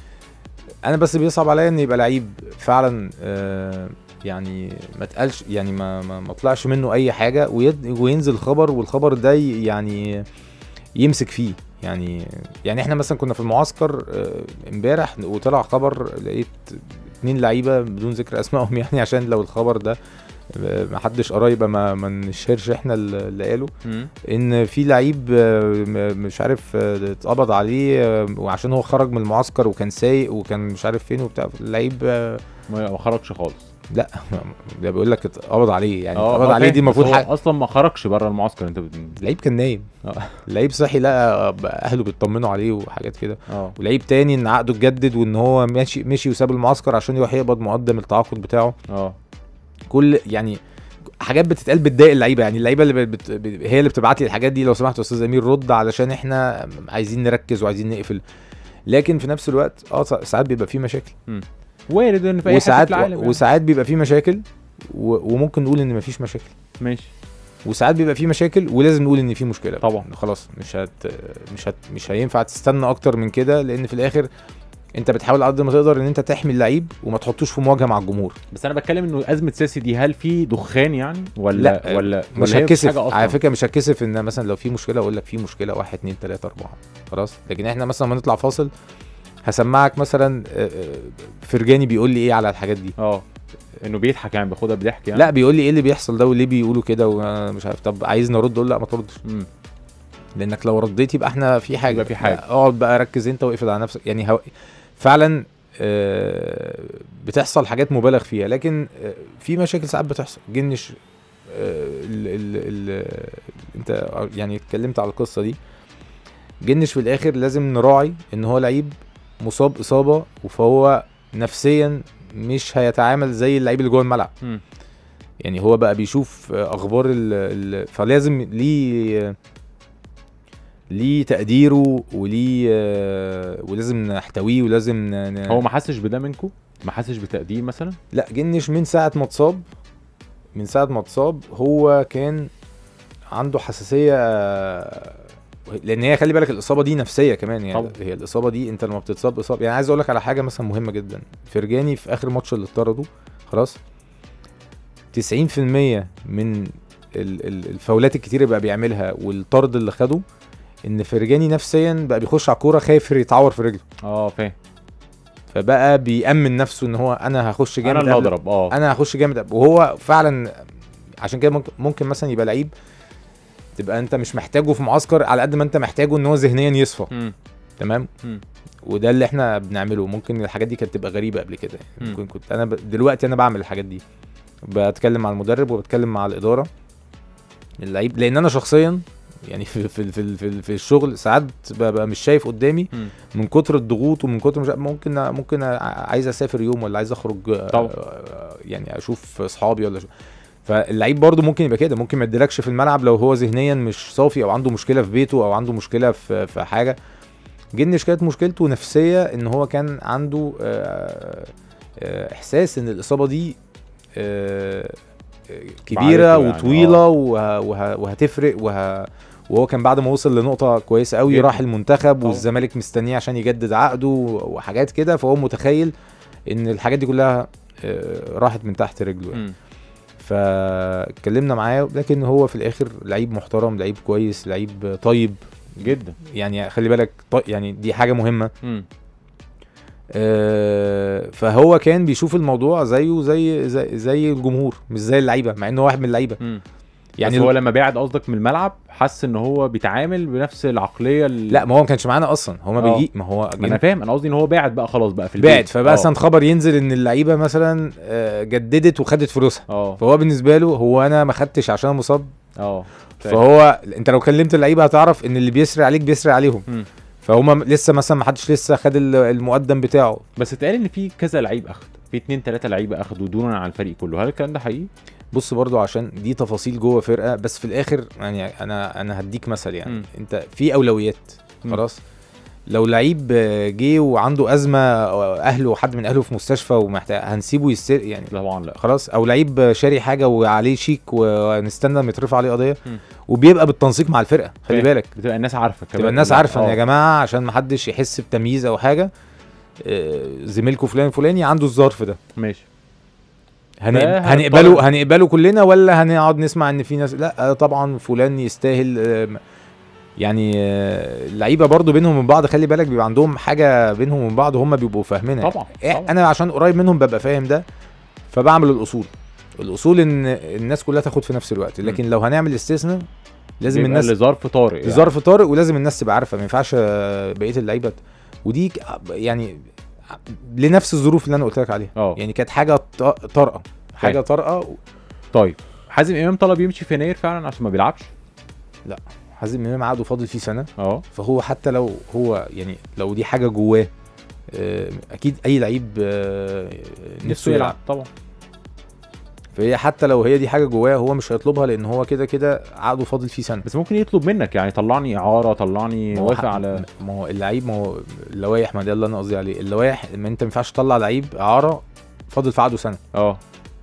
Speaker 3: انا بس بيصعب عليا ان يبقى لعيب فعلا آه يعني ما تقالش يعني ما ما, ما طلعش منه اي حاجه ويد وينزل خبر والخبر ده ي- يعني يمسك فيه يعني يعني احنا مثلا كنا في المعسكر آه، امبارح وطلع خبر لقيت اتنين لعيبه بدون ذكر اسمائهم يعني عشان لو الخبر ده آه، محدش قرا يبقى ما ما نشهرش احنا اللي قاله
Speaker 2: مم.
Speaker 3: ان في لعيب آه، م- مش عارف آه، اتقبض عليه آه، وعشان هو خرج من المعسكر وكان سايق وكان مش عارف فين وبتاع اللعيب آه،
Speaker 2: ما ما خرجش خالص
Speaker 3: لا ده بيقول لك اتقبض عليه يعني
Speaker 2: اه
Speaker 3: اتقبض
Speaker 2: آه،
Speaker 3: عليه
Speaker 2: فاهم.
Speaker 3: دي
Speaker 2: بس
Speaker 3: المفروض
Speaker 2: هو
Speaker 3: حاجه
Speaker 2: اصلا ما خرجش بره المعسكر انت بت...
Speaker 3: اللعيب كان نايم
Speaker 2: اه
Speaker 3: اللعيب صحي لقى اهله بيطمنوا عليه وحاجات كده
Speaker 2: اه
Speaker 3: ولعيب تاني ان عقده اتجدد وان هو ماشي مشي وساب المعسكر عشان يروح يقبض مقدم التعاقد بتاعه
Speaker 2: اه
Speaker 3: كل يعني حاجات بتتقال بتضايق اللعيبه يعني اللعيبه اللي بت... بت... هي اللي بتبعت لي الحاجات دي لو سمحت يا استاذ امير رد علشان احنا عايزين نركز وعايزين نقفل لكن في نفس الوقت اه سا- ساعات بيبقى في مشاكل
Speaker 2: وارد ان في اي حته
Speaker 3: وساعات
Speaker 2: في العالم يعني.
Speaker 3: وساعات بيبقى في مشاكل و... وممكن نقول ان مفيش مشاكل
Speaker 2: ماشي
Speaker 3: وساعات بيبقى في مشاكل ولازم نقول ان في مشكله
Speaker 2: طبعا.
Speaker 3: خلاص مش هت مش هت مش هينفع تستنى اكتر من كده لان في الاخر انت بتحاول على قد ما تقدر ان انت تحمي اللعيب وما تحطوش في مواجهه مع الجمهور
Speaker 2: بس انا بتكلم انه ازمه سيسي دي هل في دخان يعني ولا
Speaker 3: لا،
Speaker 2: ولا
Speaker 3: مش
Speaker 2: ولا هي
Speaker 3: هتكسف
Speaker 2: حاجة أصلاً؟
Speaker 3: على فكره مش هتكسف ان مثلا لو في مشكله اقول لك في مشكله واحد اتنين تلاته اربعه خلاص لكن احنا مثلا ما نطلع فاصل هسمعك مثلا آه، آه، فرجاني بيقول لي ايه على الحاجات دي
Speaker 2: اه انه بيضحك يعني بياخدها بضحك يعني
Speaker 3: لا بيقول لي ايه اللي بيحصل ده وليه بيقولوا كده وانا مش عارف طب عايزني ارد اقول لا ما تردش
Speaker 2: مم.
Speaker 3: لانك لو رديت يبقى احنا في حاجه
Speaker 2: يبقى في حاجة.
Speaker 3: اقعد بقى ركز انت واقفل على نفسك يعني هو فعلا آه، بتحصل حاجات مبالغ فيها لكن آه، في مشاكل ساعات بتحصل جنش آه، ال ال ال انت يعني اتكلمت على القصه دي جنش في الاخر لازم نراعي ان هو لعيب مصاب اصابه فهو نفسيا مش هيتعامل زي اللعيب اللي جوه الملعب
Speaker 2: مم.
Speaker 3: يعني هو بقى بيشوف آه، اخبار ال ال فلازم ليه ليه تقديره وليه آه، ولازم نحتويه ولازم ن... ن-
Speaker 2: هو ما حسش بده منكم ما حسش بتقدير مثلا
Speaker 3: لا جنش من ساعه ما اتصاب من ساعه ما اتصاب هو كان عنده حساسيه آه، لان هي خلي بالك الاصابه دي نفسيه كمان يعني
Speaker 2: طبعا.
Speaker 3: هي الاصابه دي انت لما بتتصاب اصابه يعني عايز اقول لك على حاجه مثلا مهمه جدا فرجاني في اخر ماتش اللي اتطردوا خلاص 90% من ال- ال- الفاولات الكتير اللي بقى بيعملها والطرد اللي خده ان فرجاني نفسيا بقى بيخش على الكوره خايف يتعور في رجله
Speaker 2: اه فاهم
Speaker 3: فبقى بيأمن نفسه ان هو انا هخش جامد
Speaker 2: انا اللي
Speaker 3: قبل-
Speaker 2: هضرب اه
Speaker 3: انا هخش جامد قبل. وهو فعلا عشان كده ممكن, ممكن مثلا يبقى لعيب تبقى انت مش محتاجه في معسكر على قد ما انت محتاجه ان هو ذهنيا يصفى
Speaker 2: مم.
Speaker 3: تمام
Speaker 2: مم.
Speaker 3: وده اللي احنا بنعمله ممكن الحاجات دي كانت تبقى غريبه قبل كده
Speaker 2: مم.
Speaker 3: ممكن كنت انا ب... دلوقتي انا بعمل الحاجات دي بتكلم مع المدرب وبتكلم مع الاداره اللعيب لان انا شخصيا يعني في في في, في, في الشغل ساعات ببقى مش شايف قدامي
Speaker 2: مم.
Speaker 3: من كتر الضغوط ومن كتر مش ممكن ممكن ع- عايز اسافر يوم ولا عايز اخرج آه،
Speaker 2: طبعا.
Speaker 3: آه، يعني اشوف اصحابي ولا شو. فاللعيب برضه ممكن يبقى كده ممكن ما يديلكش في الملعب لو هو ذهنيا مش صافي او عنده مشكله في بيته او عنده مشكله في في حاجه جنش كانت مشكلته نفسيه ان هو كان عنده آه، آه، احساس ان الاصابه دي آه، آه، كبيره
Speaker 2: بعدته يعني،
Speaker 3: وطويله
Speaker 2: آه.
Speaker 3: وه- وه- وهتفرق وه وهو كان بعد ما وصل لنقطه كويسه قوي
Speaker 2: جدا.
Speaker 3: راح المنتخب
Speaker 2: طبعا.
Speaker 3: والزمالك مستنيه عشان يجدد عقده وحاجات كده فهو متخيل ان الحاجات دي كلها آه، راحت من تحت رجله يعني.
Speaker 2: مم.
Speaker 3: فاتكلمنا معاه لكن هو في الاخر لعيب محترم لعيب كويس لعيب طيب
Speaker 2: جدا
Speaker 3: يعني خلي بالك طي يعني دي حاجه مهمه
Speaker 2: مم.
Speaker 3: آه، فهو كان بيشوف الموضوع زيه زي زي, زي الجمهور مش زي اللعيبه مع انه واحد من اللعيبه
Speaker 2: مم.
Speaker 3: يعني
Speaker 2: يعني هو
Speaker 3: ال-
Speaker 2: لما بعد قصدك من الملعب حس ان هو بيتعامل بنفس العقليه ال...
Speaker 3: لا ما هو ما كانش معانا اصلا هو ما
Speaker 2: آه.
Speaker 3: بيجي ما هو
Speaker 2: ما انا فاهم انا قصدي ان هو بعد بقى خلاص بقى في البيت
Speaker 3: بعد فبقى
Speaker 2: آه.
Speaker 3: مثلا خبر ينزل ان اللعيبه مثلا آه، جددت وخدت فلوسها
Speaker 2: اه
Speaker 3: فهو بالنسبه له هو انا ما خدتش عشان أنا مصاب
Speaker 2: اه فاهم.
Speaker 3: فهو انت لو كلمت اللعيبه هتعرف ان اللي بيسري عليك بيسري عليهم
Speaker 2: مم.
Speaker 3: فهم لسه مثلا ما حدش لسه خد ال- المقدم بتاعه
Speaker 2: بس اتقال ان في كذا لعيب اخد في اتنين تلاته لعيبه اخدوا دونا عن الفريق كله هل الكلام ده حقيقي؟
Speaker 3: بص برضو عشان دي تفاصيل جوه فرقه بس في الاخر يعني انا انا هديك مثل يعني
Speaker 2: مم.
Speaker 3: انت في اولويات
Speaker 2: مم.
Speaker 3: خلاص لو لعيب آه، جه وعنده ازمه أو اهله وحد من اهله في مستشفى ومحتاج هنسيبه يستر يعني
Speaker 2: طبعا لا
Speaker 3: خلاص او لعيب شاري حاجه وعليه شيك ونستنى لما يترفع عليه قضيه
Speaker 2: مم.
Speaker 3: وبيبقى بالتنسيق مع الفرقه خلي
Speaker 2: فاهم.
Speaker 3: بالك
Speaker 2: بتبقى الناس عارفه كمان
Speaker 3: تبقى الناس
Speaker 2: لا،
Speaker 3: عارفه ان
Speaker 2: آه.
Speaker 3: يا جماعه عشان ما حدش يحس بتمييز او حاجه آه، زميلكوا فلان فلاني عنده الظرف ده
Speaker 2: ماشي
Speaker 3: هن...
Speaker 2: ده
Speaker 3: هنقبله
Speaker 2: هنضطر-
Speaker 3: هنقبله كلنا ولا هنقعد نسمع ان في ناس لا آه، طبعا فلان يستاهل آه، يعني آه، اللعيبه برضو بينهم من بعض خلي بالك بيبقى عندهم حاجه بينهم ومن بعض هم بيبقوا فاهمينها
Speaker 2: طبعا
Speaker 3: إيه،
Speaker 2: طبعا.
Speaker 3: انا عشان قريب منهم ببقى فاهم ده فبعمل الاصول الاصول ان الناس كلها تاخد في نفس الوقت لكن لو هنعمل استثناء لازم
Speaker 2: بيبقى
Speaker 3: الناس
Speaker 2: لظرف طارئ يعني.
Speaker 3: ظرف طارئ ولازم الناس تبقى عارفه ما ينفعش آه، بقيه اللعيبه ودي ك- يعني لنفس الظروف اللي انا قلت لك عليها
Speaker 2: اه
Speaker 3: يعني كانت حاجه ط- طارئه حاجه
Speaker 2: حلو.
Speaker 3: طارئه
Speaker 2: طيب حازم امام طلب يمشي في يناير فعلا عشان ما بيلعبش
Speaker 3: حازم امام عقده فاضل فيه سنه
Speaker 2: اه
Speaker 3: فهو حتى لو هو يعني لو دي حاجه جواه آه، اكيد اي لعيب آه، نفسه يلعب
Speaker 2: طبعا
Speaker 3: فهي حتى لو هي دي حاجه جواه هو مش هيطلبها لان هو كده كده عقده فاضل فيه سنه
Speaker 2: بس ممكن يطلب منك يعني طلعني اعاره طلعني
Speaker 3: ما هو
Speaker 2: وافق
Speaker 3: حق-
Speaker 2: على
Speaker 3: ما هو اللعيب ما هو اللوائح ما ده اللي انا قصدي عليه اللوائح ما انت ما ينفعش تطلع لعيب اعاره فاضل في عقده سنه
Speaker 2: اه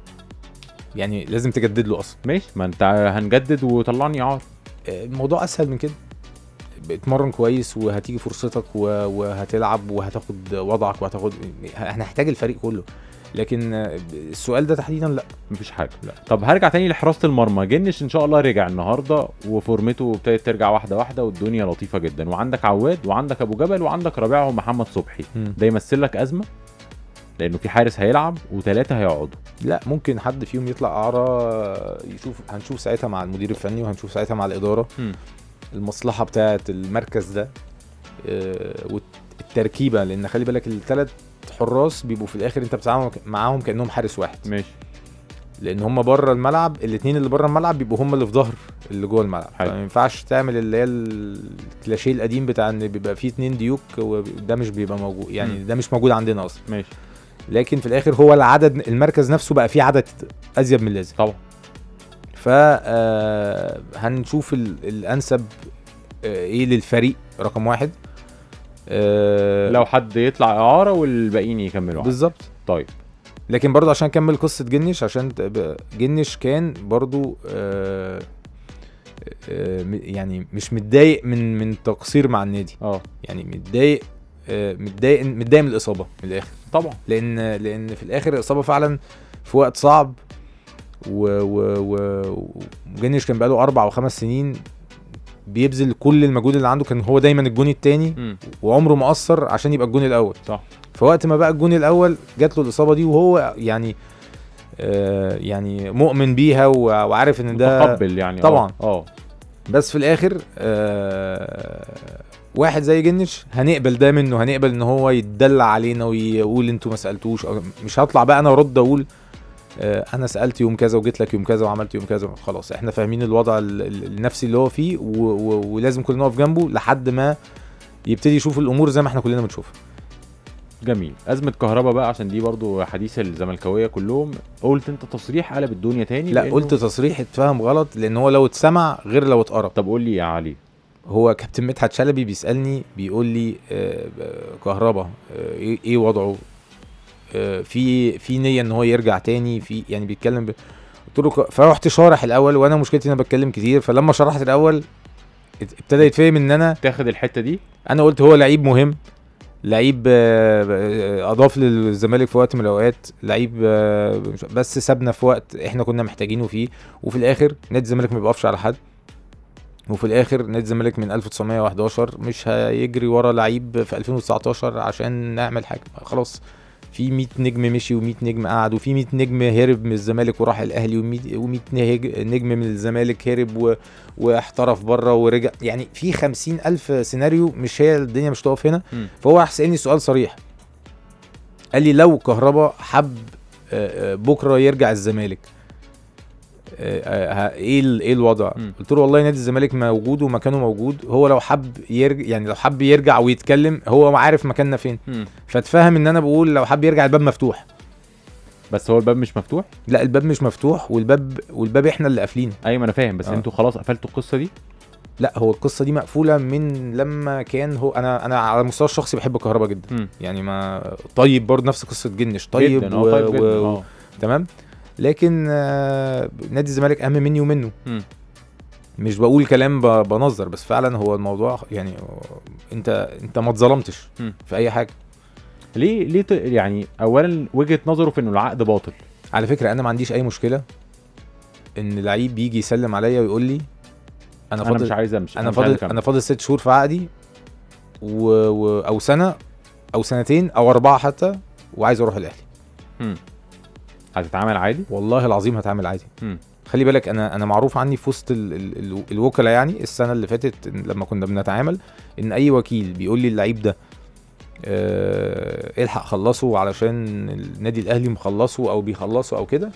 Speaker 3: يعني لازم تجدد له اصلا
Speaker 2: ماشي ما انت هنجدد وطلعني اعاره
Speaker 3: آه، الموضوع اسهل من كده اتمرن كويس وهتيجي فرصتك و- وهتلعب وهتاخد وضعك وهتاخد احنا هنحتاج الفريق كله لكن آه، السؤال ده تحديدا لا
Speaker 2: مفيش حاجه لا طب هرجع تاني لحراسه المرمى جنش ان شاء الله رجع النهارده وفورمته ابتدت ترجع واحده واحده والدنيا لطيفه جدا وعندك عواد وعندك ابو جبل وعندك رابعهم محمد صبحي ده يمثل لك ازمه لانه في حارس هيلعب وثلاثه هيقعدوا
Speaker 3: لا ممكن حد فيهم يطلع اعاره يشوف هنشوف ساعتها مع المدير الفني وهنشوف ساعتها مع الاداره
Speaker 2: مم.
Speaker 3: المصلحه بتاعه المركز ده آه، والتركيبه لان خلي بالك الثلاث حراس بيبقوا في الاخر انت بتتعامل معاهم كانهم حارس واحد
Speaker 2: ماشي
Speaker 3: لان هم بره الملعب الاثنين اللي بره الملعب بيبقوا هم اللي في ظهر اللي جوه الملعب
Speaker 2: حلو.
Speaker 3: فما ينفعش تعمل اللي هي الكلاشيه القديم بتاع ان بيبقى فيه اتنين ديوك وده مش بيبقى موجود يعني
Speaker 2: مم.
Speaker 3: ده مش موجود عندنا اصلا
Speaker 2: ماشي
Speaker 3: لكن في الاخر هو العدد المركز نفسه بقى فيه عدد ازيد من اللازم
Speaker 2: طبعا
Speaker 3: ف آه، هنشوف ال- الانسب آه، ايه للفريق رقم واحد آه،
Speaker 2: لو حد يطلع اعاره والباقيين يكملوا عادي.
Speaker 3: بالظبط
Speaker 2: طيب
Speaker 3: لكن برضه عشان اكمل قصه جنش عشان تبقى- جنش كان برضه آه، آه، م- يعني مش متضايق من من تقصير مع النادي
Speaker 2: اه
Speaker 3: يعني متضايق آه، متضايق متضايق من الاصابه من الاخر
Speaker 2: طبعا
Speaker 3: لان لان في الاخر الاصابه فعلا في وقت صعب و و و وجنش كان بقاله اربع او خمس سنين بيبذل كل المجهود اللي عنده كان هو دايما الجون التاني
Speaker 2: مم.
Speaker 3: وعمره ما قصر عشان يبقى الجون الاول
Speaker 2: صح
Speaker 3: فوقت ما بقى الجون الاول جات له الاصابه دي وهو يعني آه يعني مؤمن بيها و- وعارف ان ده
Speaker 2: متقبل يعني
Speaker 3: طبعا.
Speaker 2: اه آه.
Speaker 3: بس في الاخر آه واحد زي جنش هنقبل ده منه هنقبل ان هو يتدلع علينا ويقول انتوا ما سالتوش أو مش هطلع بقى انا ارد اقول آه انا سالت يوم كذا وجيت لك يوم كذا وعملت يوم كذا خلاص احنا فاهمين الوضع ال- ال- النفسي اللي هو فيه و و ولازم كلنا نقف جنبه لحد ما يبتدي يشوف الامور زي ما احنا كلنا بنشوفها
Speaker 2: جميل ازمه كهرباء بقى عشان دي برضو حديث الزملكاويه كلهم قلت انت تصريح قلب الدنيا تاني
Speaker 3: لا
Speaker 2: لأنه-
Speaker 3: قلت تصريح اتفهم غلط لان هو لو اتسمع غير لو اتقرب
Speaker 2: طب قول لي يا علي
Speaker 3: هو كابتن مدحت شلبي بيسالني بيقول لي آه، آه، كهربا آه، ايه إيه وضعه آه، في في نيه ان هو يرجع تاني في يعني بيتكلم ب... قلت له ك- فرحت شارح الاول وانا مشكلتي ان انا بتكلم كتير فلما شرحت الاول ات- ابتدى يتفهم ان انا
Speaker 2: تاخد الحته دي
Speaker 3: انا قلت هو لعيب مهم لعيب آه، آه، اضاف للزمالك في وقت من الاوقات لعيب آه، مش- بس سابنا في وقت احنا كنا محتاجينه فيه وفي الاخر نادي الزمالك ما بيقفش على حد وفي الاخر نادي الزمالك من 1911 مش هيجري ورا لعيب في 2019 عشان نعمل حاجه خلاص في 100 نجم مشي و100 نجم قعد وفي 100 نجم هرب من الزمالك وراح الاهلي و100 نجم من الزمالك هرب و... واحترف بره ورجع يعني في 50 الف سيناريو مش هي الدنيا مش تقف هنا
Speaker 2: مم.
Speaker 3: فهو راح سالني سؤال صريح قال لي لو كهربا حب آه، آه، بكره يرجع الزمالك آه، آه، ه- ايه ال- ايه الوضع
Speaker 2: مم.
Speaker 3: قلت له والله نادي الزمالك موجود ومكانه موجود هو لو حب يرجع يعني لو حب يرجع ويتكلم هو عارف مكاننا فين
Speaker 2: مم.
Speaker 3: فتفهم ان انا بقول لو حب يرجع الباب مفتوح
Speaker 2: بس هو الباب مش مفتوح
Speaker 3: لا الباب مش مفتوح والباب والباب احنا اللي قافلينه
Speaker 2: ايوه ما انا فاهم بس
Speaker 3: آه.
Speaker 2: انتوا خلاص قفلتوا القصه دي
Speaker 3: لا هو القصه دي مقفوله من لما كان هو انا انا على المستوى الشخصي بحب كهربا جدا
Speaker 2: مم.
Speaker 3: يعني ما طيب برضه نفس قصه جنش طيب
Speaker 2: جدا
Speaker 3: و...
Speaker 2: اه طيب جدا
Speaker 3: و...
Speaker 2: اه
Speaker 3: تمام لكن آه، نادي الزمالك اهم مني ومنه
Speaker 2: مم.
Speaker 3: مش بقول كلام ب... بنظر بس فعلا هو الموضوع يعني انت انت ما اتظلمتش
Speaker 2: مم.
Speaker 3: في اي حاجه
Speaker 2: ليه ليه ت... يعني اولا وجهه نظره في انه العقد باطل
Speaker 3: على فكره انا ما عنديش اي مشكله ان لعيب يجي يسلم عليا ويقول لي انا
Speaker 2: انا مش
Speaker 3: فاضل
Speaker 2: عايز امشي
Speaker 3: انا
Speaker 2: مش عايز
Speaker 3: فاضل
Speaker 2: أكمل.
Speaker 3: انا فاضل ست شهور في عقدي و... و... او سنه او سنتين او اربعه حتى وعايز اروح الاهلي
Speaker 2: مم. هتتعامل عادي
Speaker 3: والله العظيم هتعامل عادي
Speaker 2: مم.
Speaker 3: خلي بالك انا انا معروف عني في وسط ال ال ال الوكلاء يعني السنه اللي فاتت إن لما كنا بنتعامل ان اي وكيل بيقول لي اللعيب ده آه الحق خلصوا علشان النادي الاهلي مخلصه او بيخلصوا او كده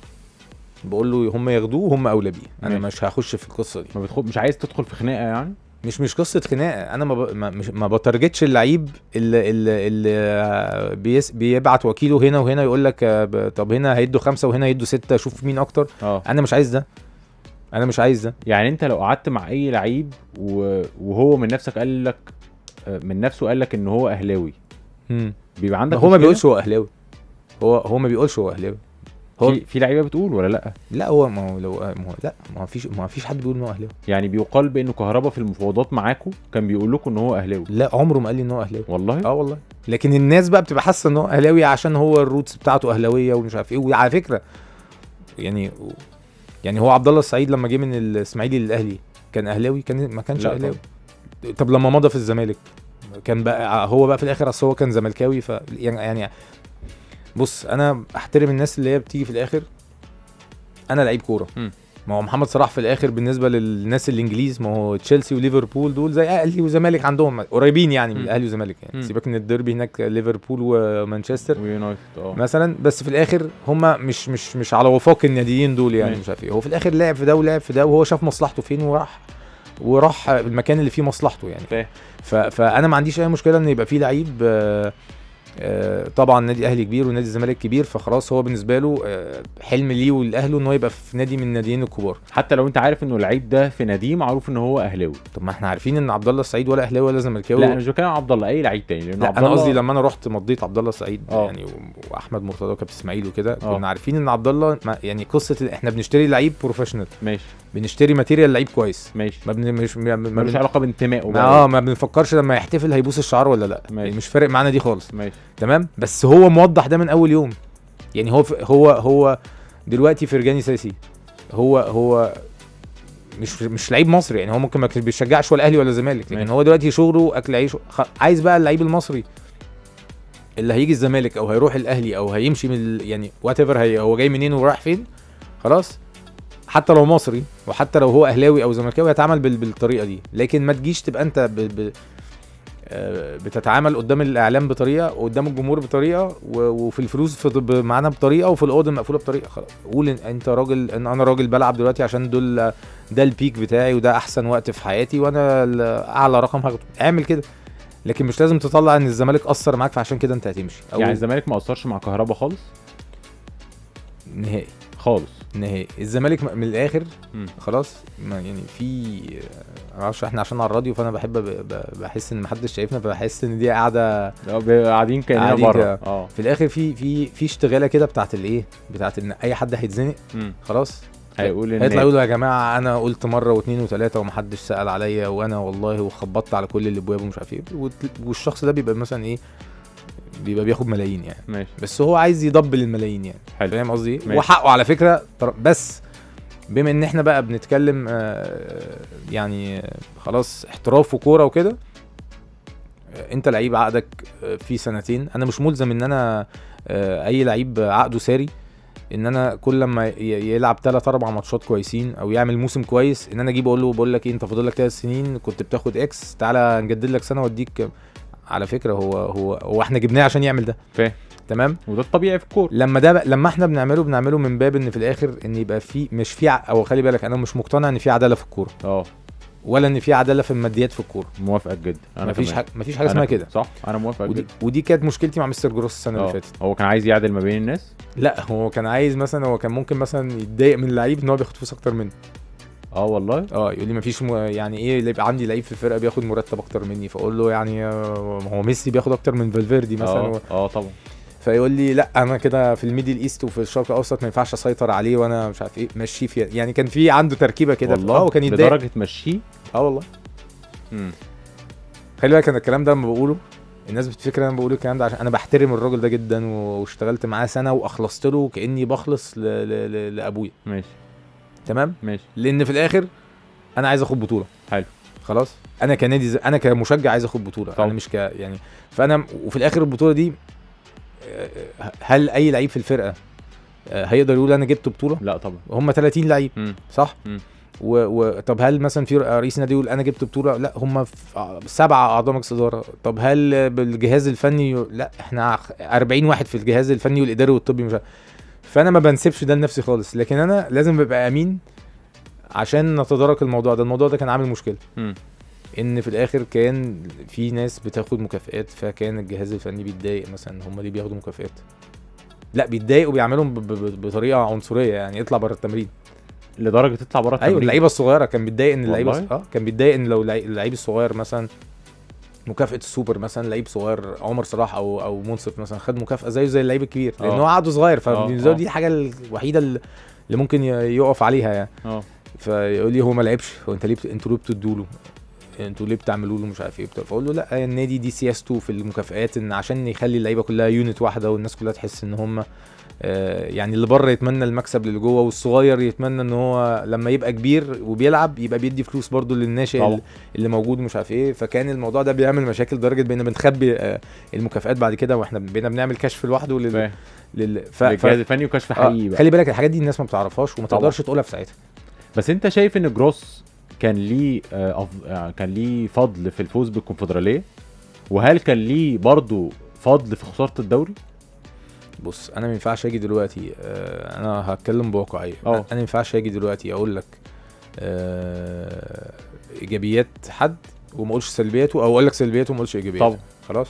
Speaker 3: بقول له هم ياخدوه هم اولى بيه انا
Speaker 2: ماشي.
Speaker 3: مش هخش في القصه دي
Speaker 2: ما بتخب مش عايز تدخل في خناقه يعني
Speaker 3: مش مش قصه خناقه انا ما ب... ما, مش ما بتارجتش اللعيب اللي اللي, اللي بيس... بيبعت وكيله هنا وهنا يقول لك آه، ب- طب هنا هيدوا خمسه وهنا هيدوا سته شوف مين اكتر
Speaker 2: اه
Speaker 3: انا مش عايز ده انا مش عايز ده
Speaker 2: يعني انت لو قعدت مع اي لعيب و... وهو من نفسك قال لك آه، من نفسه قال لك ان هو اهلاوي
Speaker 3: مم.
Speaker 2: بيبقى عندك
Speaker 3: هو ما
Speaker 2: مشكلة؟
Speaker 3: بيقولش هو اهلاوي هو هو ما بيقولش هو اهلاوي هو
Speaker 2: في في لعيبه بتقول ولا لا
Speaker 3: لا هو ما هو لو ما هو لا ما فيش ما فيش حد بيقول ان هو اهلاوي
Speaker 2: يعني بيقال بانه كهربا في المفاوضات معاكم كان بيقول لكم ان هو اهلاوي
Speaker 3: لا عمره ما قال لي ان هو اهلاوي
Speaker 2: والله
Speaker 3: اه والله لكن الناس بقى بتبقى حاسه ان هو اهلاوي عشان هو الروتس بتاعته اهلاويه ومش عارف ايه وعلى فكره يعني يعني هو عبد الله السعيد لما جه من الاسماعيلي للاهلي كان اهلاوي كان ما كانش
Speaker 2: لا
Speaker 3: اهلاوي طب لما مضى في الزمالك كان بقى هو بقى في الاخر اصل هو كان زملكاوي ف يعني يعني بص انا احترم الناس اللي هي بتيجي في الاخر انا لعيب كوره
Speaker 2: مم.
Speaker 3: ما هو محمد صلاح في الاخر بالنسبه للناس الانجليز ما هو تشيلسي وليفربول دول زي اهلي وزمالك عندهم قريبين يعني من
Speaker 2: مم.
Speaker 3: الاهلي والزمالك يعني
Speaker 2: مم.
Speaker 3: سيبك من الديربي هناك ليفربول ومانشستر
Speaker 2: ويونايتد اه
Speaker 3: مثلا بس في الاخر هم مش مش مش على وفاق الناديين دول يعني
Speaker 2: ماشي.
Speaker 3: مش عارف ايه هو في الاخر لعب في ده ولعب في ده وهو شاف مصلحته فين وراح وراح المكان اللي فيه مصلحته يعني
Speaker 2: فاهم
Speaker 3: ف... فانا ما عنديش اي مشكله ان يبقى في لعيب آه، آه، طبعا نادي اهلي كبير ونادي الزمالك كبير فخلاص هو بالنسبه له آه، حلم ليه ولاهله ان هو يبقى في نادي من الناديين الكبار
Speaker 2: حتى لو انت عارف انه اللعيب ده في ناديه معروف ان هو اهلاوي
Speaker 3: طب ما احنا عارفين ان عبد الله السعيد ولا اهلاوي ولا زملكاوي
Speaker 2: لا انا مش بتكلم عن عبد الله اي لعيب تاني لان
Speaker 3: لا
Speaker 2: عبد
Speaker 3: انا
Speaker 2: الله
Speaker 3: قصدي لما انا رحت مضيت عبد الله السعيد
Speaker 2: اه.
Speaker 3: يعني و- واحمد مرتضى وكابتن اسماعيل وكده
Speaker 2: اه.
Speaker 3: كنا عارفين ان عبد الله ما- يعني قصه ال- احنا بنشتري لعيب بروفيشنال
Speaker 2: ماشي
Speaker 3: بنشتري ماتيريال لعيب كويس
Speaker 2: ماشي
Speaker 3: ما بن مش ما ما
Speaker 2: ملوش
Speaker 3: بن-
Speaker 2: علاقه بانتمائه
Speaker 3: ما-
Speaker 2: بقى
Speaker 3: اه ما بنفكرش لما يحتفل هيبوس الشعار ولا لا
Speaker 2: ماشي.
Speaker 3: يعني مش فارق معانا دي خالص
Speaker 2: ماشي
Speaker 3: تمام بس هو موضح ده من اول يوم يعني هو ف- هو هو دلوقتي فرجاني ساسي هو هو مش مش لعيب مصري يعني هو ممكن ما كانش بيشجعش ولا اهلي ولا زمالك لكن
Speaker 2: ماشي.
Speaker 3: هو دلوقتي شغله اكل عيشه خ- عايز بقى اللعيب المصري اللي هيجي الزمالك او هيروح الاهلي او هيمشي من ال- يعني وات ايفر هي هو جاي منين ورايح فين خلاص حتى لو مصري وحتى لو هو اهلاوي او زملكاوي هيتعامل بال- بالطريقه دي لكن ما تجيش تبقى انت ب... ب... آه، بتتعامل قدام الاعلام بطريقه وقدام الجمهور بطريقه و... وفي الفلوس في ب- معانا بطريقه وفي الاوضه المقفوله بطريقه خلاص قول إن انت راجل ان انا راجل بلعب دلوقتي عشان دول ده البيك بتاعي وده احسن وقت في حياتي وانا ال- اعلى رقم هاخده اعمل كده لكن مش لازم تطلع ان الزمالك اثر معاك فعشان كده انت هتمشي او
Speaker 2: يعني الزمالك ما قصرش مع كهربا خالص
Speaker 3: نهائي
Speaker 2: خالص
Speaker 3: نهائي الزمالك م- من الاخر
Speaker 2: مم.
Speaker 3: خلاص ما يعني في ما اعرفش احنا عشان على الراديو فانا بحب ب- ب- بحس ان محدش شايفنا فبحس ان دي قاعده
Speaker 2: اه بي- قاعدين كاننا
Speaker 3: قاعدين
Speaker 2: بره
Speaker 3: كده.
Speaker 2: اه
Speaker 3: في الاخر في في في اشتغاله كده بتاعت الايه بتاعت ان اي حد هيتزنق
Speaker 2: مم.
Speaker 3: خلاص
Speaker 2: هيقول ان
Speaker 3: هيطلع يقول يا جماعه انا قلت مره واثنين وثلاثه ومحدش سال عليا وانا والله وخبطت على كل الابواب ومش عارف ايه وت- والشخص ده بيبقى مثلا ايه بيبقى بياخد ملايين يعني
Speaker 2: ماشي
Speaker 3: بس هو عايز يدبل الملايين يعني
Speaker 2: حلو
Speaker 3: فاهم قصدي ايه
Speaker 2: ماشي.
Speaker 3: وحقه على فكره طر- بس بما ان احنا بقى بنتكلم آه، يعني آه، خلاص احتراف وكوره وكده آه، انت لعيب عقدك آه، في سنتين انا مش ملزم ان انا آه، اي لعيب عقده ساري ان انا كل لما ي- يلعب ثلاث اربع ماتشات كويسين او يعمل موسم كويس ان انا اجيب اقول له بقول لك ايه انت فاضل لك ثلاث سنين كنت بتاخد اكس تعالى نجدد لك سنه واديك على فكره هو هو هو احنا جبناه عشان يعمل ده
Speaker 2: فاهم
Speaker 3: تمام
Speaker 2: وده الطبيعي في الكوره
Speaker 3: لما ده بقى لما احنا بنعمله بنعمله من باب ان في الاخر ان يبقى في مش في ع- او خلي بالك انا مش مقتنع ان في عداله في الكوره
Speaker 2: اه
Speaker 3: ولا ان في عداله في الماديات في الكوره
Speaker 2: موافقك جدا انا
Speaker 3: مفيش
Speaker 2: كمان.
Speaker 3: حاجه مفيش حاجه
Speaker 2: أنا
Speaker 3: اسمها
Speaker 2: كمان.
Speaker 3: كده
Speaker 2: صح انا موافقك
Speaker 3: ودي,
Speaker 2: جدا
Speaker 3: ودي كانت مشكلتي مع مستر جروس السنه اللي
Speaker 2: اه
Speaker 3: فاتت
Speaker 2: هو كان عايز يعدل ما بين الناس
Speaker 3: لا هو كان عايز مثلا هو كان ممكن مثلا يتضايق من اللعيب ان هو بياخد فلوس اكتر منه
Speaker 2: اه والله
Speaker 3: اه يقول لي مفيش م... يعني ايه اللي يبقى عندي لعيب في الفرقه بياخد مرتب اكتر مني فاقول له يعني آه، ما هو ميسي بياخد اكتر من فالفيردي مثلا
Speaker 2: اه
Speaker 3: و...
Speaker 2: اه طبعا
Speaker 3: فيقول لي لا انا كده في الميدل ايست وفي الشرق الاوسط ما ينفعش اسيطر عليه وانا مش عارف ايه مشيه في يعني كان في عنده تركيبه كده
Speaker 2: والله
Speaker 3: اه وكان يتضايق
Speaker 2: لدرجه تمشيه
Speaker 3: اه والله
Speaker 2: مم.
Speaker 3: خلي بالك انا الكلام ده لما بقوله الناس بتفكر انا بقول الكلام ده عشان انا بحترم الراجل ده جدا و- واشتغلت معاه سنه واخلصت له كاني بخلص ل... ل... ل... لابويا
Speaker 2: ماشي
Speaker 3: تمام
Speaker 2: ماشي
Speaker 3: لان في الاخر انا عايز اخد بطوله
Speaker 2: حلو.
Speaker 3: خلاص انا كنادي ز... انا كمشجع عايز اخد بطوله
Speaker 2: طبعا.
Speaker 3: انا مش ك يعني فانا وفي الاخر البطوله دي آه، هل اي لعيب في الفرقه آه، هيقدر يقول انا جبت بطوله
Speaker 2: لا طبعا
Speaker 3: هم 30 لعيب
Speaker 2: مم.
Speaker 3: صح
Speaker 2: مم.
Speaker 3: و... و... طب هل مثلا في رئيس نادي يقول انا جبت بطوله لا هم في سبعه اعضاء مجلس اداره طب هل بالجهاز الفني ي- لا احنا 40 واحد في الجهاز الفني والاداري والطبي مش عارف. فانا ما بنسبش ده لنفسي خالص لكن انا لازم ابقى امين عشان نتدارك الموضوع ده الموضوع ده كان عامل مشكله
Speaker 2: مم.
Speaker 3: ان في الاخر كان في ناس بتاخد مكافئات فكان الجهاز الفني بيتضايق مثلا هم ليه بياخدوا مكافئات لا بيتضايق وبيعملهم ب- ب- بطريقه عنصريه يعني يطلع بره التمرين
Speaker 2: لدرجه تطلع بره
Speaker 3: ايوه
Speaker 2: التمرين
Speaker 3: اللعيبه الصغيره كان بيتضايق ان اللعيبه
Speaker 2: والله؟
Speaker 3: اه كان بيتضايق ان لو لعي- اللعيب الصغير مثلا مكافاه السوبر مثلا لعيب صغير عمر صلاح او او منصف مثلا خد مكافاه زيه زي اللعيب الكبير لان
Speaker 2: آه.
Speaker 3: هو عقده صغير
Speaker 2: آه،
Speaker 3: فبالنسبه له
Speaker 2: آه.
Speaker 3: دي الحاجه الوحيده اللي ممكن ي- يقف عليها يعني
Speaker 2: اه
Speaker 3: فيقول لي هو ما لعبش هو انت ليه بت... انتوا ليه بتدوا له انتوا ليه بتعملوا له مش عارف ايه بتاع فاقول له لا النادي دي سياسته في المكافآت ان عشان يخلي اللعيبه كلها يونت واحده والناس كلها تحس ان هم آه، يعني اللي بره يتمنى المكسب للي جوه والصغير يتمنى ان هو لما يبقى كبير وبيلعب يبقى بيدي فلوس برضو للناشئ
Speaker 2: طبعا.
Speaker 3: اللي- اللي موجود مش عارف ايه فكان الموضوع ده بيعمل مشاكل لدرجه بقينا بنخبي آه، المكافآت بعد كده واحنا بقينا بنعمل كشف لوحده لل...
Speaker 2: فاهم
Speaker 3: لل... ف...
Speaker 2: الجهاز الفني وكشف
Speaker 3: آه،
Speaker 2: حقيقي بقى
Speaker 3: خلي بالك الحاجات دي الناس ما بتعرفهاش وما
Speaker 2: طبعا.
Speaker 3: تقدرش تقولها في ساعتها
Speaker 2: بس انت شايف ان جروس كان ليه آه، أف- آه، كان ليه فضل في الفوز بالكونفدراليه وهل كان ليه برضه فضل في خساره الدوري
Speaker 3: بص انا ما ينفعش اجي دلوقتي آه انا هتكلم بواقعيه
Speaker 2: اه.
Speaker 3: انا ما ينفعش اجي دلوقتي اقول لك آه ايجابيات حد وما اقولش سلبياته او اقول لك سلبياته وما اقولش ايجابياته
Speaker 2: طبعا
Speaker 3: خلاص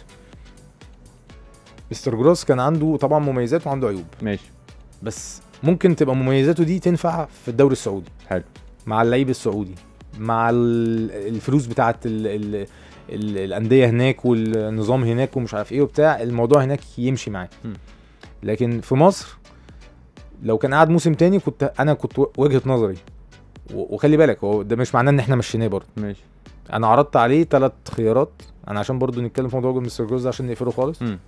Speaker 3: مستر جروس كان عنده طبعا مميزات وعنده عيوب
Speaker 2: ماشي
Speaker 3: بس ممكن تبقى مميزاته دي تنفع في الدوري السعودي
Speaker 2: حلو.
Speaker 3: مع اللعيب السعودي مع ال- الفلوس بتاعت ال ال ال الانديه هناك والنظام هناك ومش عارف ايه وبتاع الموضوع هناك يمشي معاه
Speaker 2: م.
Speaker 3: لكن في مصر لو كان قعد موسم تاني كنت انا كنت و- وجهه نظري و- وخلي بالك هو ده مش معناه ان احنا مشيناه برضه
Speaker 2: ماشي
Speaker 3: انا عرضت عليه ثلاث خيارات انا عشان برضه نتكلم في موضوع مستر جروز ده عشان نقفله خالص
Speaker 2: مم.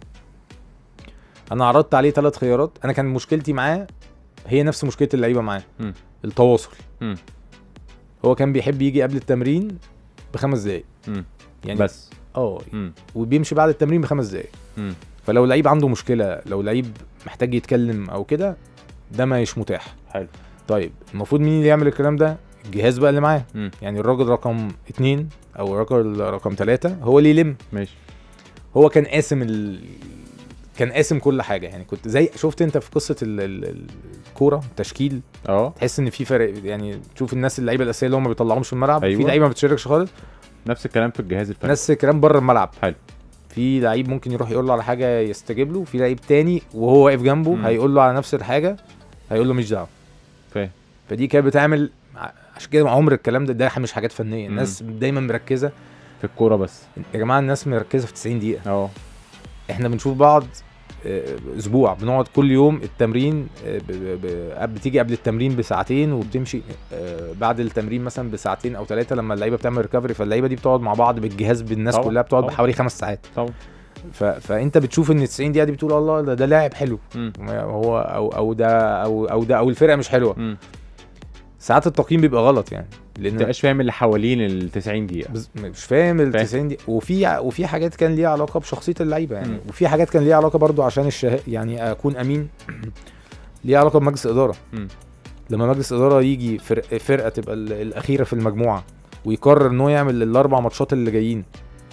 Speaker 3: انا عرضت عليه ثلاث خيارات انا كان مشكلتي معاه هي نفس مشكله اللعيبه معاه
Speaker 2: مم.
Speaker 3: التواصل
Speaker 2: مم.
Speaker 3: هو كان بيحب يجي قبل التمرين بخمس دقايق
Speaker 2: مم.
Speaker 3: يعني
Speaker 2: بس
Speaker 3: اه
Speaker 2: مم.
Speaker 3: وبيمشي بعد التمرين بخمس دقايق
Speaker 2: مم.
Speaker 3: فلو لعيب عنده مشكله لو لعيب محتاج يتكلم او كده ده مش متاح
Speaker 2: حلو
Speaker 3: طيب المفروض مين اللي يعمل الكلام ده الجهاز بقى اللي معاه
Speaker 2: مم.
Speaker 3: يعني الراجل رقم اتنين او الراجل رقم ثلاثة هو اللي يلم
Speaker 2: ماشي
Speaker 3: هو كان قاسم ال... كان قاسم كل حاجه يعني كنت زي شفت انت في قصه ال... ال... الكوره التشكيل
Speaker 2: اه
Speaker 3: تحس ان في فرق يعني تشوف الناس اللعيبه الاساسيه اللي هم ما بيطلعهمش في الملعب
Speaker 2: أيوة.
Speaker 3: في لعيبه ما بتشاركش خالص
Speaker 2: نفس الكلام في الجهاز الفني
Speaker 3: نفس الكلام بره الملعب
Speaker 2: حلو.
Speaker 3: في لعيب ممكن يروح يقول له على حاجه يستجيب له في لعيب تاني وهو واقف جنبه
Speaker 2: مم.
Speaker 3: هيقول له على نفس الحاجه هيقول له مش دعوه
Speaker 2: فاهم
Speaker 3: فدي كانت بتعمل ع- عشان كده عمر الكلام ده ده مش حاجات فنيه الناس دايما مركزه
Speaker 2: في الكوره بس
Speaker 3: يا جماعه الناس مركزه في 90 دقيقه
Speaker 2: اه
Speaker 3: احنا بنشوف بعض آه، اسبوع بنقعد كل يوم التمرين آه، ب- ب- ب- بتيجي قبل التمرين بساعتين وبتمشي آه، بعد التمرين مثلا بساعتين او ثلاثه لما اللعيبه بتعمل ريكفري فاللعيبه دي بتقعد مع بعض بالجهاز بالناس
Speaker 2: طبعا،
Speaker 3: كلها بتقعد
Speaker 2: طبعا.
Speaker 3: بحوالي خمس ساعات
Speaker 2: طبعا
Speaker 3: ف... فانت بتشوف ان 90 دقيقه دي بتقول الله ده, ده لاعب حلو
Speaker 2: مم.
Speaker 3: هو او او ده او او ده او الفرقه مش حلوه
Speaker 2: مم.
Speaker 3: ساعات التقييم بيبقى غلط يعني
Speaker 2: ما
Speaker 3: لان
Speaker 2: تبقاش فاهم اللي حوالين ال 90 دقيقه
Speaker 3: بز- مش فاهم ال
Speaker 2: فاهم.
Speaker 3: 90 دي وفي وفي حاجات كان ليها علاقه بشخصيه اللعيبه يعني
Speaker 2: مم.
Speaker 3: وفي حاجات كان ليها علاقه برضو عشان الشه... يعني اكون امين ليها علاقه بمجلس اداره
Speaker 2: مم.
Speaker 3: لما مجلس اداره يجي فرق فرقه تبقى ال- الاخيره في المجموعه ويقرر ان هو يعمل الاربع ماتشات اللي جايين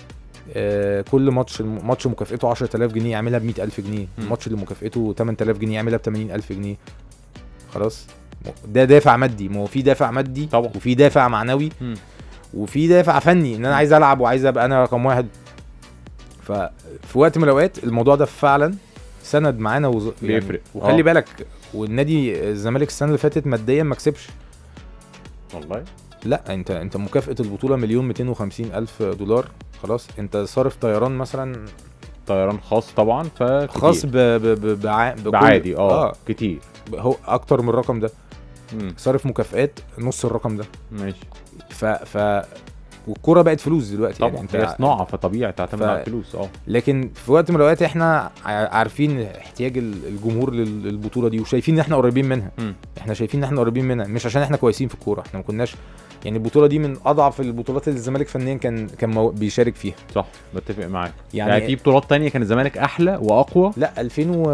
Speaker 3: آه كل ماتش ماتش مكافئته 10000 جنيه يعملها ب 100000 جنيه
Speaker 2: مم.
Speaker 3: الماتش اللي مكافئته 8000 جنيه يعملها ب 80000 جنيه خلاص ده دافع مادي ما هو في دافع مادي
Speaker 2: طبعا.
Speaker 3: وفي دافع معنوي
Speaker 2: مم.
Speaker 3: وفي دافع فني ان انا عايز العب وعايز ابقى انا رقم واحد ففي وقت من الاوقات الموضوع ده فعلا سند معانا وز... يعني
Speaker 2: بيفرق.
Speaker 3: وخلي
Speaker 2: آه.
Speaker 3: بالك والنادي الزمالك السنه اللي فاتت ماديا ما كسبش
Speaker 2: والله
Speaker 3: لا انت انت مكافاه البطوله مليون 250 الف دولار خلاص انت صارف طيران مثلا
Speaker 2: طيران خاص طبعا ف
Speaker 3: خاص ب ب ب بعا... بكل-
Speaker 2: بعادي اه
Speaker 3: اه
Speaker 2: كتير
Speaker 3: هو اكتر من الرقم ده
Speaker 2: مم.
Speaker 3: صارف مكافئات نص الرقم ده
Speaker 2: ماشي
Speaker 3: ف ف والكوره بقت فلوس دلوقتي
Speaker 2: طبعا
Speaker 3: يعني
Speaker 2: هي
Speaker 3: انت
Speaker 2: صناعه فطبيعي تعتمد
Speaker 3: ف-
Speaker 2: على الفلوس اه
Speaker 3: لكن في وقت من الاوقات احنا ع- عارفين احتياج ال- الجمهور لل- للبطوله دي وشايفين ان احنا قريبين منها
Speaker 2: مم.
Speaker 3: احنا شايفين ان احنا قريبين منها مش عشان احنا كويسين في الكوره احنا ما كناش يعني البطوله دي من اضعف البطولات اللي الزمالك فنيا كان كان مو- بيشارك فيها
Speaker 2: صح بتفق معاك
Speaker 3: يعني,
Speaker 2: يعني, في بطولات تانية كان الزمالك احلى واقوى
Speaker 3: لا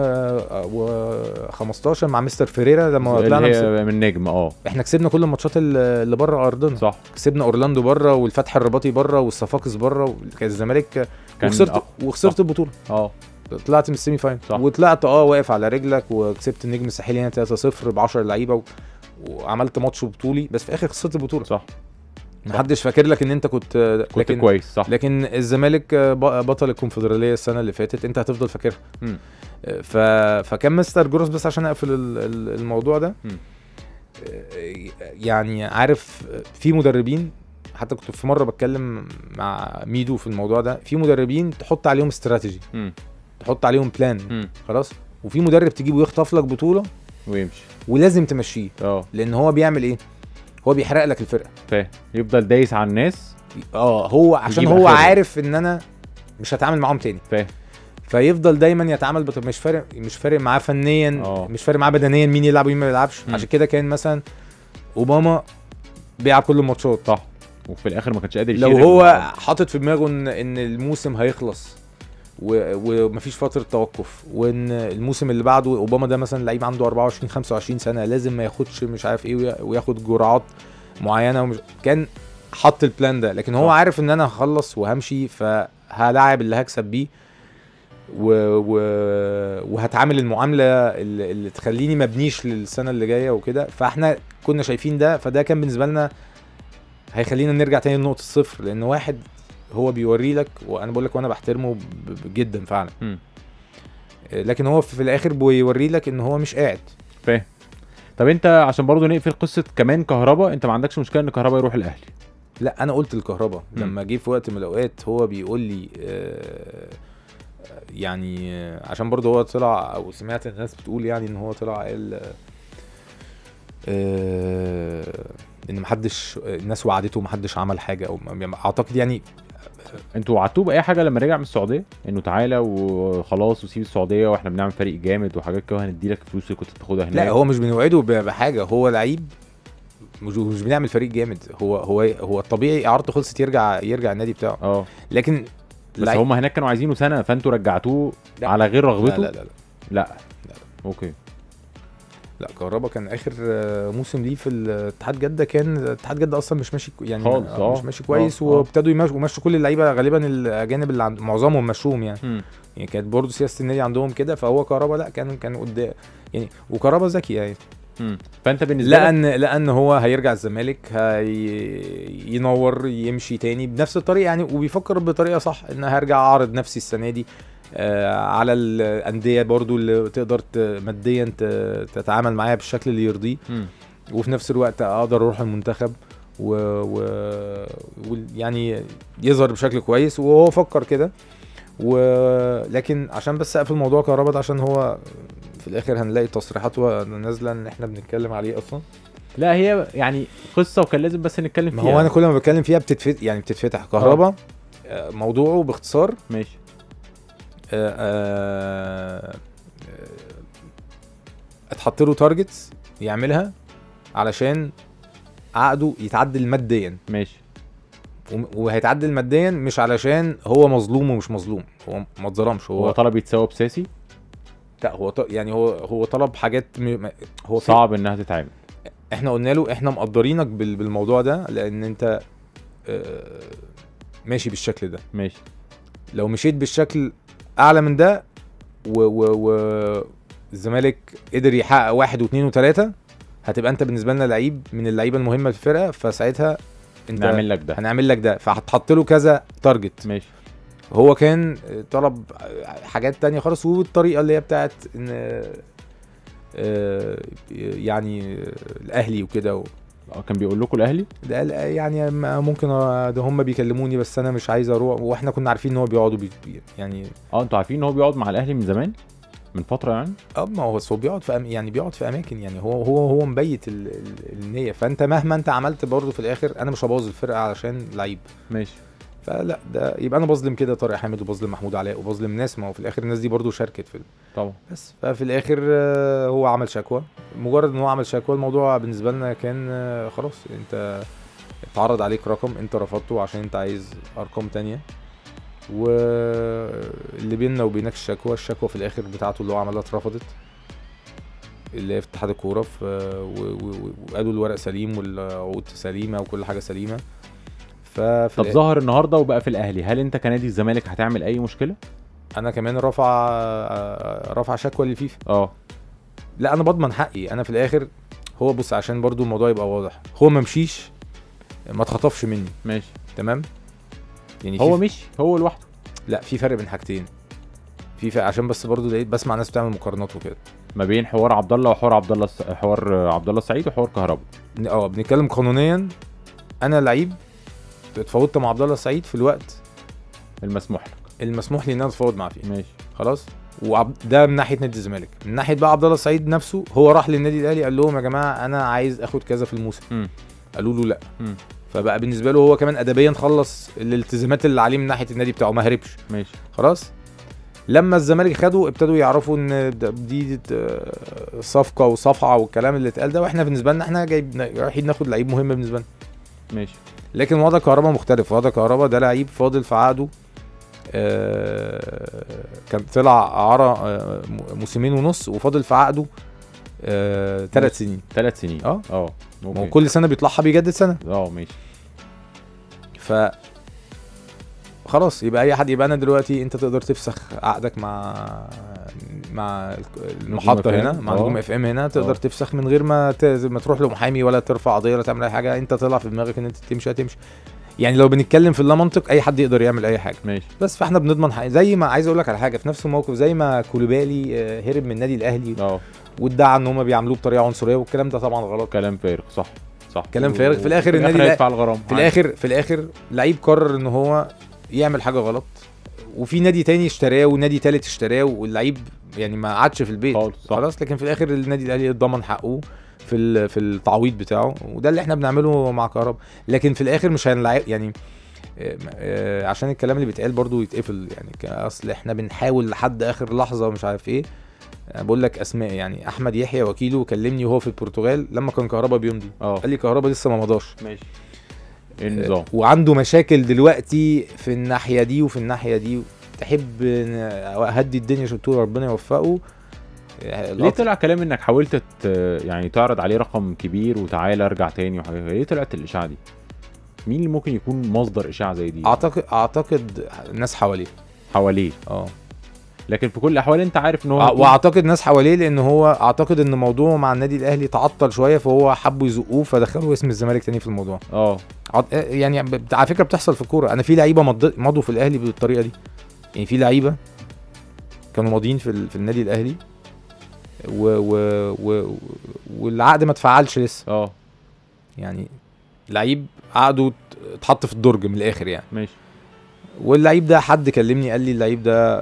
Speaker 3: 2015 مع مستر فيريرا لما
Speaker 2: اللي
Speaker 3: طلعنا مسك-
Speaker 2: هي من نجم اه
Speaker 3: احنا كسبنا كل الماتشات اللي اللي بره ارضنا
Speaker 2: صح
Speaker 3: كسبنا اورلاندو بره والفتح الرباطي بره والصفاقس بره كان الزمالك
Speaker 2: كان
Speaker 3: وخسرت
Speaker 2: أقوى.
Speaker 3: وخسرت
Speaker 2: صح.
Speaker 3: البطوله
Speaker 2: اه
Speaker 3: طلعت من السيمي فاينل
Speaker 2: صح.
Speaker 3: وطلعت اه واقف على رجلك وكسبت النجم الساحلي هنا 3-0 ب 10 لعيبه و... وعملت ماتش بطولي بس في الاخر خسرت البطوله
Speaker 2: صح
Speaker 3: محدش فاكر لك ان انت كنت
Speaker 2: كنت
Speaker 3: لكن
Speaker 2: كويس صح
Speaker 3: لكن الزمالك ب- بطل الكونفدراليه السنه اللي فاتت انت هتفضل فاكرها
Speaker 2: مم.
Speaker 3: ف... فكان مستر جروس بس عشان اقفل ال- ال- الموضوع ده
Speaker 2: مم.
Speaker 3: يعني عارف في مدربين حتى كنت في مره بتكلم مع ميدو في الموضوع ده في مدربين تحط عليهم استراتيجي
Speaker 2: مم.
Speaker 3: تحط عليهم بلان
Speaker 2: مم.
Speaker 3: خلاص وفي مدرب تجيبه يخطف لك بطوله
Speaker 2: ويمشي
Speaker 3: ولازم تمشيه
Speaker 2: اه
Speaker 3: لان هو بيعمل ايه هو بيحرق لك الفرقه
Speaker 2: فاهم يفضل دايس على الناس
Speaker 3: اه هو عشان
Speaker 2: يجيب
Speaker 3: هو
Speaker 2: آخرهم.
Speaker 3: عارف ان انا مش هتعامل معاهم تاني
Speaker 2: فاهم
Speaker 3: فيفضل دايما يتعامل بط... مش فارق مش فارق معاه فنيا
Speaker 2: آه.
Speaker 3: مش فارق معاه بدنيا مين يلعب ومين ما يلعبش
Speaker 2: مم.
Speaker 3: عشان كده كان مثلا اوباما بيلعب كل الماتشات
Speaker 2: صح وفي الاخر ما كانش قادر يشيل
Speaker 3: لو
Speaker 2: رجله
Speaker 3: هو
Speaker 2: معاه.
Speaker 3: حاطط في دماغه ان ان الموسم هيخلص و... ومفيش فتره توقف وان الموسم اللي بعده اوباما ده مثلا لعيب عنده 24 25 سنه لازم ما ياخدش مش عارف ايه ويا- وياخد جرعات معينه ومش كان حط البلان ده لكن هو
Speaker 2: صح.
Speaker 3: عارف ان انا هخلص وهمشي فهلاعب اللي هكسب بيه و... و... وهتعامل المعامله اللي, اللي تخليني مبنيش للسنه اللي جايه وكده فاحنا كنا شايفين ده فده كان بالنسبه لنا هيخلينا نرجع تاني لنقطه الصفر لان واحد هو بيوري لك وانا بقول لك وانا بحترمه ب... ب- جدا فعلا
Speaker 2: مم.
Speaker 3: لكن هو في الاخر بيوري لك ان هو مش قاعد
Speaker 2: فاهم طب انت عشان برضه نقفل قصه كمان كهربا انت ما عندكش مشكله ان كهربا يروح الاهلي
Speaker 3: لا انا قلت الكهرباء
Speaker 2: مم.
Speaker 3: لما جه في وقت من الاوقات هو بيقول لي آه، يعني آه، عشان برضه هو طلع او سمعت الناس بتقول يعني ان هو طلع قال آه، آه، ان محدش الناس وعدته ومحدش عمل حاجه او يعني اعتقد يعني
Speaker 2: انتوا وعدتوه باي حاجه لما رجع من السعوديه انه تعالى وخلاص وسيب السعوديه واحنا بنعمل فريق جامد وحاجات كده وهندي لك الفلوس اللي كنت بتاخدها هناك
Speaker 3: لا هو مش بنوعده ب- بحاجه هو لعيب مش مش بنعمل فريق جامد هو هو هو الطبيعي اعارته خلصت يرجع يرجع النادي بتاعه
Speaker 2: اه
Speaker 3: لكن
Speaker 2: بس
Speaker 3: لعيب-
Speaker 2: هم هناك كانوا عايزينه سنه فانتوا رجعتوه
Speaker 3: لا.
Speaker 2: على غير
Speaker 3: لا
Speaker 2: رغبته
Speaker 3: لا لا, لا.
Speaker 2: لا اوكي
Speaker 3: لا كهربا كان اخر آه، موسم ليه في الاتحاد جده كان اتحاد جده اصلا مش ماشي كو- يعني
Speaker 2: خالص،
Speaker 3: آه،
Speaker 2: آه.
Speaker 3: مش ماشي كويس
Speaker 2: آه، آه.
Speaker 3: وابتدوا يمشوا ومشوا كل اللعيبه غالبا الاجانب اللي عند معظمهم مشوهم يعني
Speaker 2: مم.
Speaker 3: يعني كانت برضه سياسه النادي عندهم كده فهو كهربا لا كان كان قدام يعني وكهربا ذكي يعني
Speaker 2: مم. فانت بالنسبه
Speaker 3: لا
Speaker 2: لك
Speaker 3: ان لا ان هو هيرجع الزمالك هي ينور يمشي تاني بنفس الطريقه يعني وبيفكر بطريقه صح ان هرجع اعرض نفسي السنه دي آه على الانديه برضو اللي تقدر ت- ماديا ت- تتعامل معايا بالشكل اللي يرضيه
Speaker 2: مم.
Speaker 3: وفي نفس الوقت اقدر اروح المنتخب و... و... و... يعني يظهر بشكل كويس وهو فكر كده ولكن عشان بس اقفل موضوع كهربا ده عشان هو في الاخر هنلاقي تصريحات نازله ان احنا بنتكلم عليه اصلا
Speaker 2: لا هي يعني قصه وكان لازم بس نتكلم
Speaker 3: ما
Speaker 2: فيها
Speaker 3: هو انا كل ما بتكلم فيها بتتفتح يعني بتتفتح كهربا آه، موضوعه باختصار
Speaker 2: ماشي
Speaker 3: آه، آه، آه، اتحط له تارجتس يعملها علشان عقده يتعدل ماديا
Speaker 2: ماشي
Speaker 3: وم- وهيتعدل ماديا مش علشان هو مظلوم ومش مظلوم هو ما اتظلمش
Speaker 2: هو
Speaker 3: هو
Speaker 2: طلب يتساوى بساسي
Speaker 3: لا هو ط- يعني هو هو طلب حاجات م... م- هو في-
Speaker 2: صعب انها تتعمل
Speaker 3: احنا قلنا له احنا مقدرينك بال- بالموضوع ده لان انت آه، ماشي بالشكل ده
Speaker 2: ماشي
Speaker 3: لو مشيت بالشكل اعلى من ده و و و الزمالك قدر يحقق واحد واثنين وثلاثه هتبقى انت بالنسبه لنا لعيب من اللعيبه المهمه في الفرقه فساعتها انت
Speaker 2: نعمل لك ده
Speaker 3: هنعمل لك ده فهتحط له كذا تارجت
Speaker 2: ماشي
Speaker 3: هو كان طلب حاجات تانية خالص والطريقه اللي هي بتاعت ان آه، يعني الاهلي وكده و-
Speaker 2: اه كان بيقول لكم الاهلي
Speaker 3: ده قال يعني ما ممكن أ- ده هم بيكلموني بس انا مش عايز اروح واحنا كنا عارفين ان هو بيقعدوا بي بي- يعني
Speaker 2: اه انتوا عارفين ان هو بيقعد مع الاهلي من زمان من فتره يعني
Speaker 3: اه ما هو بس هو بيقعد في أم... يعني بيقعد في اماكن يعني هو هو هو مبيت ال... ال... النيه فانت مهما انت عملت برضه في الاخر انا مش هبوظ الفرقه علشان لعيب
Speaker 2: ماشي
Speaker 3: فلا ده يبقى انا بظلم كده طارق حامد وبظلم محمود علاء وبظلم ناس ما هو في الاخر الناس دي برضه شاركت في ال...
Speaker 2: طبعا
Speaker 3: بس ففي الاخر آه، هو عمل شكوى مجرد ان هو عمل شكوى الموضوع بالنسبه لنا كان آه، خلاص انت اتعرض عليك رقم انت رفضته عشان انت عايز ارقام تانية واللي بيننا وبينك الشكوى الشكوى في الاخر بتاعته اللي هو عملها اترفضت اللي هي في اتحاد الكوره ف- و- و- وقالوا الورق سليم والعقود سليمه وكل حاجه سليمه ففي
Speaker 2: طب
Speaker 3: الآخر-
Speaker 2: ظهر النهارده وبقى في الاهلي هل انت كنادي الزمالك هتعمل اي مشكله
Speaker 3: انا كمان رفع رفع شكوى للفيفا
Speaker 2: اه
Speaker 3: لا انا بضمن حقي انا في الاخر هو بص عشان برضو الموضوع يبقى واضح هو ما مشيش ما اتخطفش مني
Speaker 2: ماشي
Speaker 3: تمام يعني
Speaker 2: هو
Speaker 3: في
Speaker 2: مشي هو لوحده
Speaker 3: لا في فرق بين حاجتين في فرق عشان بس برضو لقيت بسمع ناس بتعمل مقارنات وكده
Speaker 2: ما بين حوار عبد الله وحوار عبد الله الس... حوار آه، عبد الله السعيد وحوار كهربا
Speaker 3: ن- اه بنتكلم قانونيا انا لعيب اتفاوضت مع عبد الله السعيد في الوقت
Speaker 2: المسموح لك
Speaker 3: المسموح لي ان انا اتفاوض معاه فيه
Speaker 2: ماشي
Speaker 3: خلاص وده من ناحيه نادي الزمالك من ناحيه بقى عبد الله السعيد نفسه هو راح للنادي الاهلي قال لهم يا جماعه انا عايز اخد كذا في الموسم
Speaker 2: مم.
Speaker 3: قالوا له لا
Speaker 2: مم.
Speaker 3: فبقى بالنسبه له هو كمان ادبيا خلص الالتزامات اللي عليه من ناحيه النادي بتاعه ما هربش
Speaker 2: ماشي
Speaker 3: خلاص لما الزمالك خده ابتدوا يعرفوا ان ده- دي آه، صفقه وصفعه والكلام اللي اتقال ده واحنا بالنسبه لنا احنا جايب رايحين ناخد لعيب مهم بالنسبه لنا
Speaker 2: ماشي
Speaker 3: لكن وضع كهربا مختلف وضع كهربا ده لعيب فاضل في عقده آه، كان طلع اعاره آه، م- موسمين ونص وفاضل في عقده ثلاث سنين
Speaker 2: ثلاث سنين
Speaker 3: اه.
Speaker 2: اه
Speaker 3: ما هو
Speaker 2: اوكي
Speaker 3: كل سنه بيطلعها بيجدد سنه
Speaker 2: اه ماشي
Speaker 3: ف خلاص يبقى اي حد يبقى انا دلوقتي انت تقدر تفسخ عقدك مع مع المحطه
Speaker 2: FM.
Speaker 3: هنا مع
Speaker 2: اه.
Speaker 3: نجوم اف ام هنا تقدر
Speaker 2: اه.
Speaker 3: تفسخ من غير ما ت... ما تروح لمحامي ولا ترفع قضيه ولا تعمل اي حاجه انت طلع في دماغك ان انت تمشي هتمشي يعني لو بنتكلم في اللا منطق اي حد يقدر يعمل اي حاجه
Speaker 2: ماشي
Speaker 3: بس فاحنا بنضمن حاجه زي ما عايز اقول لك على حاجه في نفس الموقف زي ما كولوبالي آه، هرب من النادي الاهلي
Speaker 2: اه
Speaker 3: وادعى ان هم بيعاملوه بطريقه عنصريه والكلام ده طبعا غلط
Speaker 2: كلام فارغ صح صح
Speaker 3: كلام فارغ. في الآخر
Speaker 2: وفي
Speaker 3: النادي لا-
Speaker 2: هيدفع الغرام
Speaker 3: في الاخر في الاخر لعيب قرر ان هو يعمل حاجه غلط وفي نادي تاني اشتراه ونادي تالت اشتراه واللعيب يعني ما قعدش في البيت
Speaker 2: خالص، صح.
Speaker 3: خلاص لكن في الاخر النادي الاهلي ضمن حقه في ال- في التعويض بتاعه وده اللي احنا بنعمله مع كهربا لكن في الاخر مش هنلعب يعني آه، آه، عشان الكلام اللي بيتقال برضو يتقفل يعني ك- اصل احنا بنحاول لحد اخر لحظه ومش عارف ايه أنا بقول لك اسماء يعني احمد يحيى وكيله كلمني وهو في البرتغال لما كان كهربا بيمضي
Speaker 2: اه
Speaker 3: قال لي كهربا لسه ما مضاش
Speaker 2: ماشي ايه النظام
Speaker 3: وعنده مشاكل دلوقتي في الناحيه دي وفي الناحيه دي تحب إن اهدي الدنيا عشان تقول ربنا يوفقه
Speaker 2: ليه طلع كلام انك حاولت ت... يعني تعرض عليه رقم كبير وتعالى ارجع تاني وحاجه ليه طلعت الاشاعه دي مين اللي ممكن يكون مصدر اشاعه زي دي
Speaker 3: اعتقد اعتقد ناس حواليه
Speaker 2: حواليه
Speaker 3: اه
Speaker 2: لكن في كل الاحوال انت عارف ان هو
Speaker 3: ع-
Speaker 2: هيكون-
Speaker 3: واعتقد ناس حواليه لان هو اعتقد ان موضوعه مع النادي الاهلي تعطل شويه فهو حبوا يزقوه فدخلوا اسم الزمالك تاني في الموضوع
Speaker 2: اه
Speaker 3: عط- يعني ب- على فكره بتحصل في الكوره انا في لعيبه مض- مضوا في الاهلي بالطريقه دي يعني في لعيبه كانوا ماضيين في, ال- في النادي الاهلي و و و والعقد ما اتفعلش لسه
Speaker 2: اه
Speaker 3: يعني لعيب عقده ات- اتحط في الدرج من الاخر يعني
Speaker 2: ماشي
Speaker 3: واللعيب ده حد كلمني قال لي اللعيب ده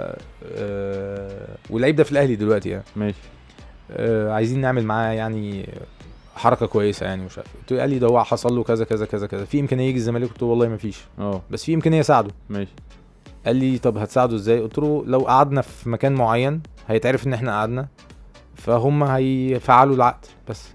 Speaker 3: آه واللعيب ده في الاهلي دلوقتي يعني
Speaker 2: ماشي
Speaker 3: آه عايزين نعمل معاه يعني حركه كويسه يعني مش عارف إيه. قلت له قال لي ده هو حصل له كذا كذا كذا كذا في امكانيه يجي الزمالك قلت له والله ما فيش
Speaker 2: اه
Speaker 3: بس في امكانيه اساعده
Speaker 2: ماشي
Speaker 3: قال لي طب هتساعده ازاي قلت له لو قعدنا في مكان معين هيتعرف ان احنا قعدنا فهم هيفعلوا العقد بس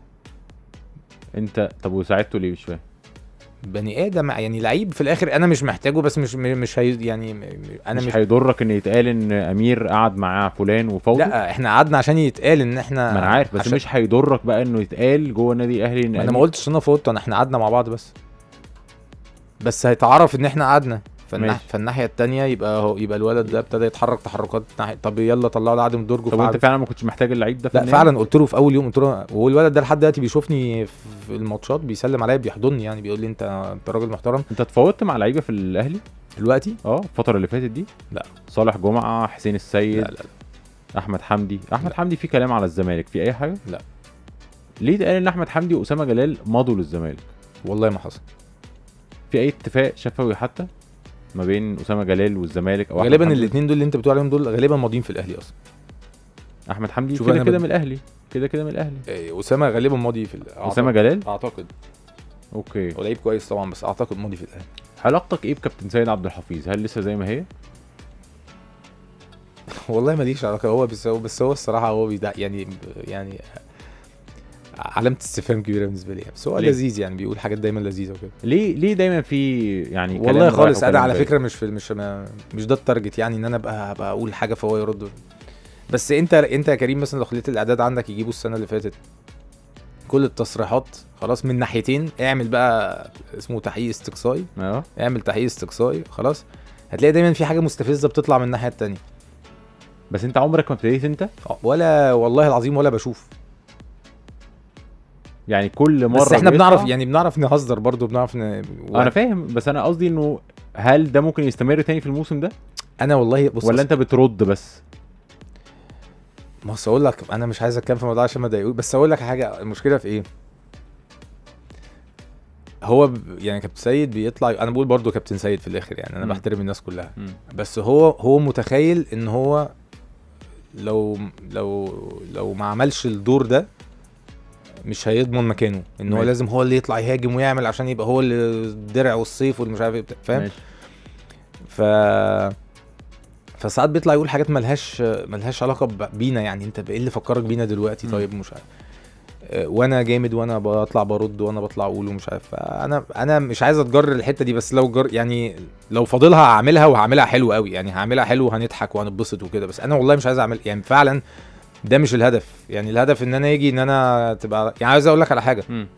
Speaker 2: انت طب وساعدته ليه مش فاهم
Speaker 3: بني ادم يعني لعيب في الاخر انا مش محتاجه بس مش مش هي يعني م- انا
Speaker 2: مش,
Speaker 3: مش,
Speaker 2: هيضرك ان يتقال ان امير قعد مع فلان وفوضى
Speaker 3: لا احنا قعدنا عشان يتقال ان احنا
Speaker 2: ما انا عارف بس
Speaker 3: عشان
Speaker 2: مش هيضرك بقى انه يتقال جوه النادي الاهلي ان
Speaker 3: ما انا
Speaker 2: أمير-
Speaker 3: ما قلتش ان انا فوتته انا احنا قعدنا مع بعض بس بس هيتعرف ان احنا قعدنا فالناح...
Speaker 2: ماشي.
Speaker 3: فالناحيه التانية يبقى هو يبقى الولد ده ابتدى يتحرك تحركات ناحيه طب يلا طلعوا العقد من الدرج
Speaker 2: طب وانت
Speaker 3: وفعلا
Speaker 2: فعلا ما كنتش محتاج اللعيب ده في
Speaker 3: لا
Speaker 2: النادي؟
Speaker 3: فعلا قلت له في اول يوم قلت له وهو الولد ده لحد دلوقتي بيشوفني في الماتشات بيسلم عليا بيحضني يعني بيقول لي انت انت راجل محترم
Speaker 2: انت اتفاوضت مع لعيبه في الاهلي
Speaker 3: دلوقتي
Speaker 2: اه الفتره اللي فاتت دي
Speaker 3: لا.
Speaker 2: صالح جمعه حسين السيد
Speaker 3: لا لا
Speaker 2: احمد حمدي احمد
Speaker 3: لا.
Speaker 2: حمدي في كلام على الزمالك في اي حاجه
Speaker 3: لا.
Speaker 2: ليه اتقال ان احمد حمدي واسامه جلال مضوا للزمالك
Speaker 3: والله ما حصل
Speaker 2: في اي اتفاق شفوي حتى ما بين اسامه جلال والزمالك او أحمد
Speaker 3: غالبا
Speaker 2: حمدي؟
Speaker 3: الاثنين دول اللي انت بتقول عليهم دول غالبا ماضيين في الاهلي اصلا
Speaker 2: احمد حمدي
Speaker 3: شوف
Speaker 2: كده
Speaker 3: أنا
Speaker 2: كده
Speaker 3: بد-
Speaker 2: من الاهلي كده كده من الاهلي
Speaker 3: آه، اسامه غالبا ماضي في ال-
Speaker 2: اسامه
Speaker 3: أعتقد-
Speaker 2: جلال
Speaker 3: اعتقد
Speaker 2: اوكي
Speaker 3: هو لعيب كويس طبعا بس اعتقد ماضي في الاهلي
Speaker 2: علاقتك ايه بكابتن سيد عبد الحفيظ هل لسه زي ما هي
Speaker 3: والله ماليش علاقه هو بس هو بس هو الصراحه هو بيدع يعني يعني علامه استفهام كبيره بالنسبه لي بس هو
Speaker 2: ليه؟
Speaker 3: لذيذ يعني بيقول حاجات دايما لذيذه وكده
Speaker 2: ليه ليه دايما في يعني كلام
Speaker 3: والله
Speaker 2: رايح
Speaker 3: خالص انا
Speaker 2: وكلام
Speaker 3: على
Speaker 2: جاي؟
Speaker 3: فكره مش في مش ما مش ده التارجت يعني ان انا ابقى ابقى اقول حاجه فهو يرد بس انت انت يا كريم مثلا لو خليت الاعداد عندك يجيبوا السنه اللي فاتت كل التصريحات خلاص من ناحيتين اعمل بقى اسمه تحقيق استقصائي
Speaker 2: اه
Speaker 3: اعمل تحقيق استقصائي خلاص هتلاقي دايما في حاجه مستفزه بتطلع من الناحيه التانية
Speaker 2: بس انت عمرك ما ابتديت انت
Speaker 3: ولا والله العظيم ولا بشوف
Speaker 2: يعني كل مره
Speaker 3: بس احنا
Speaker 2: بيطلع-
Speaker 3: بنعرف يعني بنعرف نهزر برضو بنعرف ن...
Speaker 2: انا فاهم بس انا قصدي انه هل ده ممكن يستمر تاني في الموسم ده
Speaker 3: انا والله بص
Speaker 2: ولا انت بترد بس
Speaker 3: ما بص اقول لك انا مش عايز اتكلم في الموضوع عشان ما اضايقوش بس اقول لك حاجه المشكله في ايه هو ب... يعني كابتن سيد بيطلع انا بقول برضو كابتن سيد في الاخر يعني انا
Speaker 2: مم.
Speaker 3: بحترم الناس كلها
Speaker 2: مم.
Speaker 3: بس هو هو متخيل ان هو لو لو لو ما عملش الدور ده مش هيضمن مكانه ان هو
Speaker 2: ماشي.
Speaker 3: لازم هو اللي يطلع يهاجم ويعمل عشان يبقى هو اللي الدرع والصيف واللي مش عارف ايه بتاع، فاهم
Speaker 2: ماشي.
Speaker 3: ف فساعات بيطلع يقول حاجات ملهاش ملهاش علاقه ب- بينا يعني انت ايه اللي فكرك بينا دلوقتي
Speaker 2: مم.
Speaker 3: طيب مش عارف آه، وانا جامد وانا بطلع برد وانا بطلع اقول ومش عارف فانا انا مش عايز اتجر الحته دي بس لو جر يعني لو فاضلها هعملها وهعملها حلو قوي يعني هعملها حلو وهنضحك وهنتبسط وكده بس انا والله مش عايز اعمل يعني فعلا ده مش الهدف يعني الهدف ان انا يجي ان انا تبقى يعني عايز اقول لك على حاجه
Speaker 2: مم.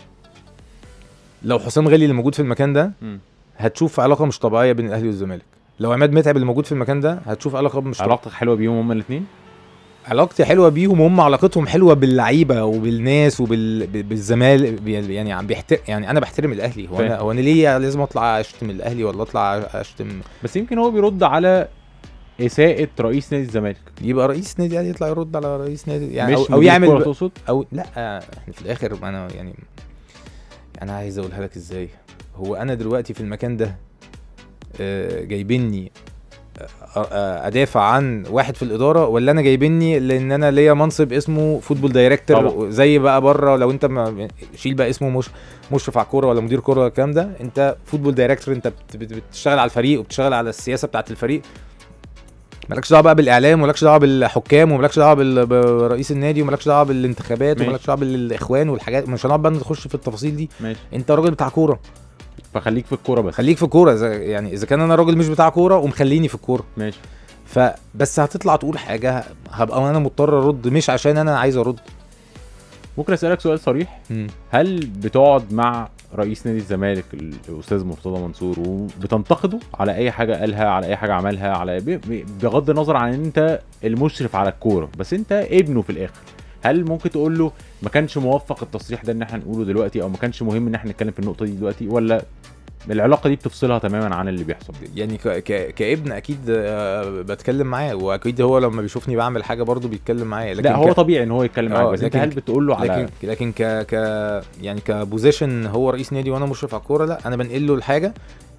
Speaker 3: لو حسام غالي اللي موجود في المكان ده
Speaker 2: مم.
Speaker 3: هتشوف علاقه مش طبيعيه بين الاهلي والزمالك لو عماد متعب اللي موجود في المكان ده هتشوف علاقه مش طبيعيه
Speaker 2: علاقتك حلوه بيهم هما الاثنين
Speaker 3: علاقتي حلوه بيهم وهم علاقتهم حلوه باللعيبه وبالناس وبالزمال يعني عم بيحترم يعني انا بحترم الاهلي هو انا
Speaker 2: فاهم.
Speaker 3: هو انا ليه لازم اطلع اشتم الاهلي ولا اطلع اشتم
Speaker 2: بس يمكن هو بيرد على اساءه رئيس نادي الزمالك
Speaker 3: يبقى رئيس نادي الاهلي يطلع يرد على رئيس نادي يعني
Speaker 2: مش
Speaker 3: او, أو
Speaker 2: مدير
Speaker 3: يعمل
Speaker 2: كورة
Speaker 3: ب...
Speaker 2: تقصد
Speaker 3: او لا احنا في الاخر انا يعني انا عايز اقولها لك ازاي هو انا دلوقتي في المكان ده آه، جايبني آه، آه، ادافع عن واحد في الاداره ولا انا جايبني لان انا ليا منصب اسمه فوتبول دايركتور
Speaker 2: طبعا.
Speaker 3: زي بقى بره لو انت ما شيل بقى اسمه مش مشرف على الكوره ولا مدير كوره ولا الكلام ده انت فوتبول دايركتور انت بت- بت- بتشتغل على الفريق وبتشتغل على السياسه بتاعه الفريق مالكش دعوه بقى بالاعلام ومالكش دعوه بالحكام ومالكش دعوه بال- برئيس النادي ومالكش دعوه بالانتخابات
Speaker 2: ماشي.
Speaker 3: ومالكش دعوه بالاخوان والحاجات مش هنقعد بقى نخش في التفاصيل دي
Speaker 2: ماشي
Speaker 3: انت راجل بتاع كوره
Speaker 2: فخليك في الكوره بس
Speaker 3: خليك في الكوره إذا- يعني اذا كان انا راجل مش بتاع كوره ومخليني في الكوره
Speaker 2: ماشي
Speaker 3: فبس هتطلع تقول حاجه هبقى انا مضطر ارد مش عشان انا عايز ارد
Speaker 2: ممكن اسالك سؤال صريح هل بتقعد مع رئيس نادي الزمالك الاستاذ مرتضى منصور وبتنتقده على اي حاجه قالها على اي حاجه عملها على ب- ب- بغض النظر عن ان انت المشرف على الكوره بس انت ابنه في الاخر هل ممكن تقول له ما كانش موفق التصريح ده ان احنا نقوله دلوقتي او ما كانش مهم ان احنا نتكلم في النقطه دي دلوقتي ولا العلاقه دي بتفصلها تماما عن اللي بيحصل
Speaker 3: يعني ك... ك... كابن اكيد آه، بتكلم معاه واكيد هو لما بيشوفني بعمل حاجه برضه بيتكلم معايا لكن
Speaker 2: لا هو
Speaker 3: ك...
Speaker 2: طبيعي ان هو يتكلم معاك
Speaker 3: آه،
Speaker 2: بس انت
Speaker 3: لكن-
Speaker 2: هل بتقول له على
Speaker 3: لكن لكن ك ك يعني كبوزيشن هو رئيس نادي وانا مشرف على الكوره لا انا بنقل له الحاجه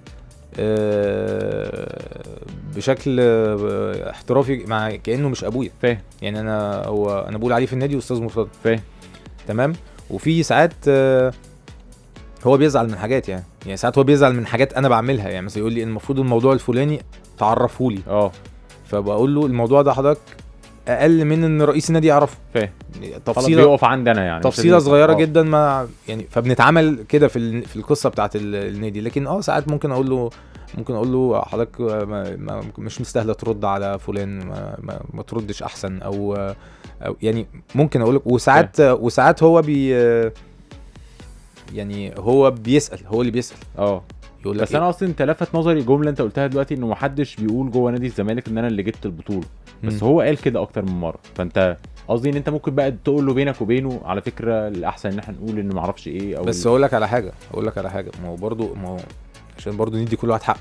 Speaker 3: آه، بشكل آه، احترافي مع كانه مش ابويا
Speaker 2: فاهم
Speaker 3: يعني انا هو انا بقول عليه في النادي استاذ مرتضى
Speaker 2: فاهم
Speaker 3: تمام وفي ساعات آه، هو بيزعل من حاجات يعني يعني ساعات هو بيزعل من حاجات انا بعملها يعني مثلا يقول لي المفروض الموضوع الفلاني تعرفه لي
Speaker 2: اه
Speaker 3: فبقول له الموضوع ده حضرتك اقل من ان رئيس النادي يعرفه
Speaker 2: فاهم خلاص
Speaker 3: تفصيله
Speaker 2: بيقف عندنا يعني مش
Speaker 3: تفصيله
Speaker 2: لازم-
Speaker 3: صغيره
Speaker 2: آه.
Speaker 3: جدا ما يعني فبنتعامل كده في ال- في القصه بتاعت ال- النادي لكن اه ساعات ممكن اقول له ممكن اقول له حضرتك ما ما مش مستاهله ترد على فلان ما, ما, ما تردش احسن او او يعني ممكن اقول لك وساعات وساعات هو بي يعني هو بيسال هو اللي بيسال
Speaker 2: اه
Speaker 3: يقول لك
Speaker 2: بس انا اصلا انت لفت نظري جمله انت قلتها دلوقتي انه محدش بيقول جوه نادي الزمالك ان انا اللي جبت البطوله بس
Speaker 3: مم.
Speaker 2: هو قال كده اكتر من مره فانت قصدي ان انت ممكن بقى تقول له بينك وبينه على فكره الاحسن ان احنا نقول انه معرفش ايه او
Speaker 3: بس
Speaker 2: ال-
Speaker 3: اقول لك على حاجه اقول لك على حاجه ما هو برضو ما هو عشان برضو ندي كل واحد حقه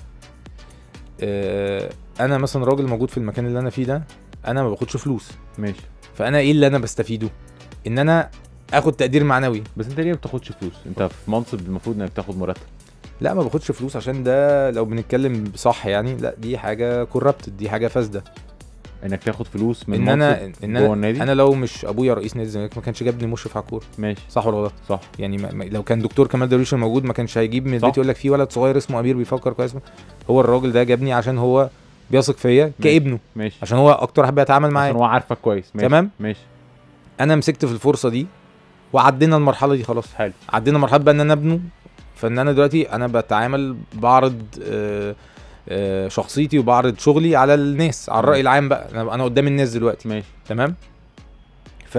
Speaker 3: آه، انا مثلا راجل موجود في المكان اللي انا فيه ده انا ما باخدش فلوس
Speaker 2: ماشي
Speaker 3: فانا ايه اللي انا بستفيده ان انا اخد تقدير معنوي
Speaker 2: بس انت ليه ما بتاخدش فلوس انت في منصب المفروض انك تاخد مرتب
Speaker 3: لا ما باخدش فلوس عشان ده لو بنتكلم صح يعني لا دي حاجه كوربت دي حاجه فاسده
Speaker 2: انك تاخد فلوس من
Speaker 3: ان انا
Speaker 2: منصب
Speaker 3: ان
Speaker 2: جوه
Speaker 3: انا
Speaker 2: النادي
Speaker 3: انا لو مش ابويا رئيس نادي الزمالك ما كانش جابني مشرف على الكوره
Speaker 2: ماشي
Speaker 3: صح ولا غلط
Speaker 2: صح
Speaker 3: يعني ما ما لو كان دكتور كمال درويش موجود ما كانش هيجيب من
Speaker 2: صح.
Speaker 3: البيت يقول لك في ولد صغير اسمه امير بيفكر كويس هو الراجل ده جابني عشان هو بيثق فيا كابنه
Speaker 2: ماشي
Speaker 3: عشان هو اكتر واحد بيتعامل
Speaker 2: عشان
Speaker 3: معايا
Speaker 2: هو عارفك كويس ماشي
Speaker 3: تمام.
Speaker 2: ماشي
Speaker 3: انا مسكت في الفرصه دي وعدينا المرحله دي خلاص
Speaker 2: حلو
Speaker 3: عدينا مرحله بقى ان انا ابنه فان انا دلوقتي انا بتعامل بعرض آه، آه، شخصيتي وبعرض شغلي على الناس على الراي العام بقى انا انا قدام الناس دلوقتي
Speaker 2: ماشي
Speaker 3: تمام ف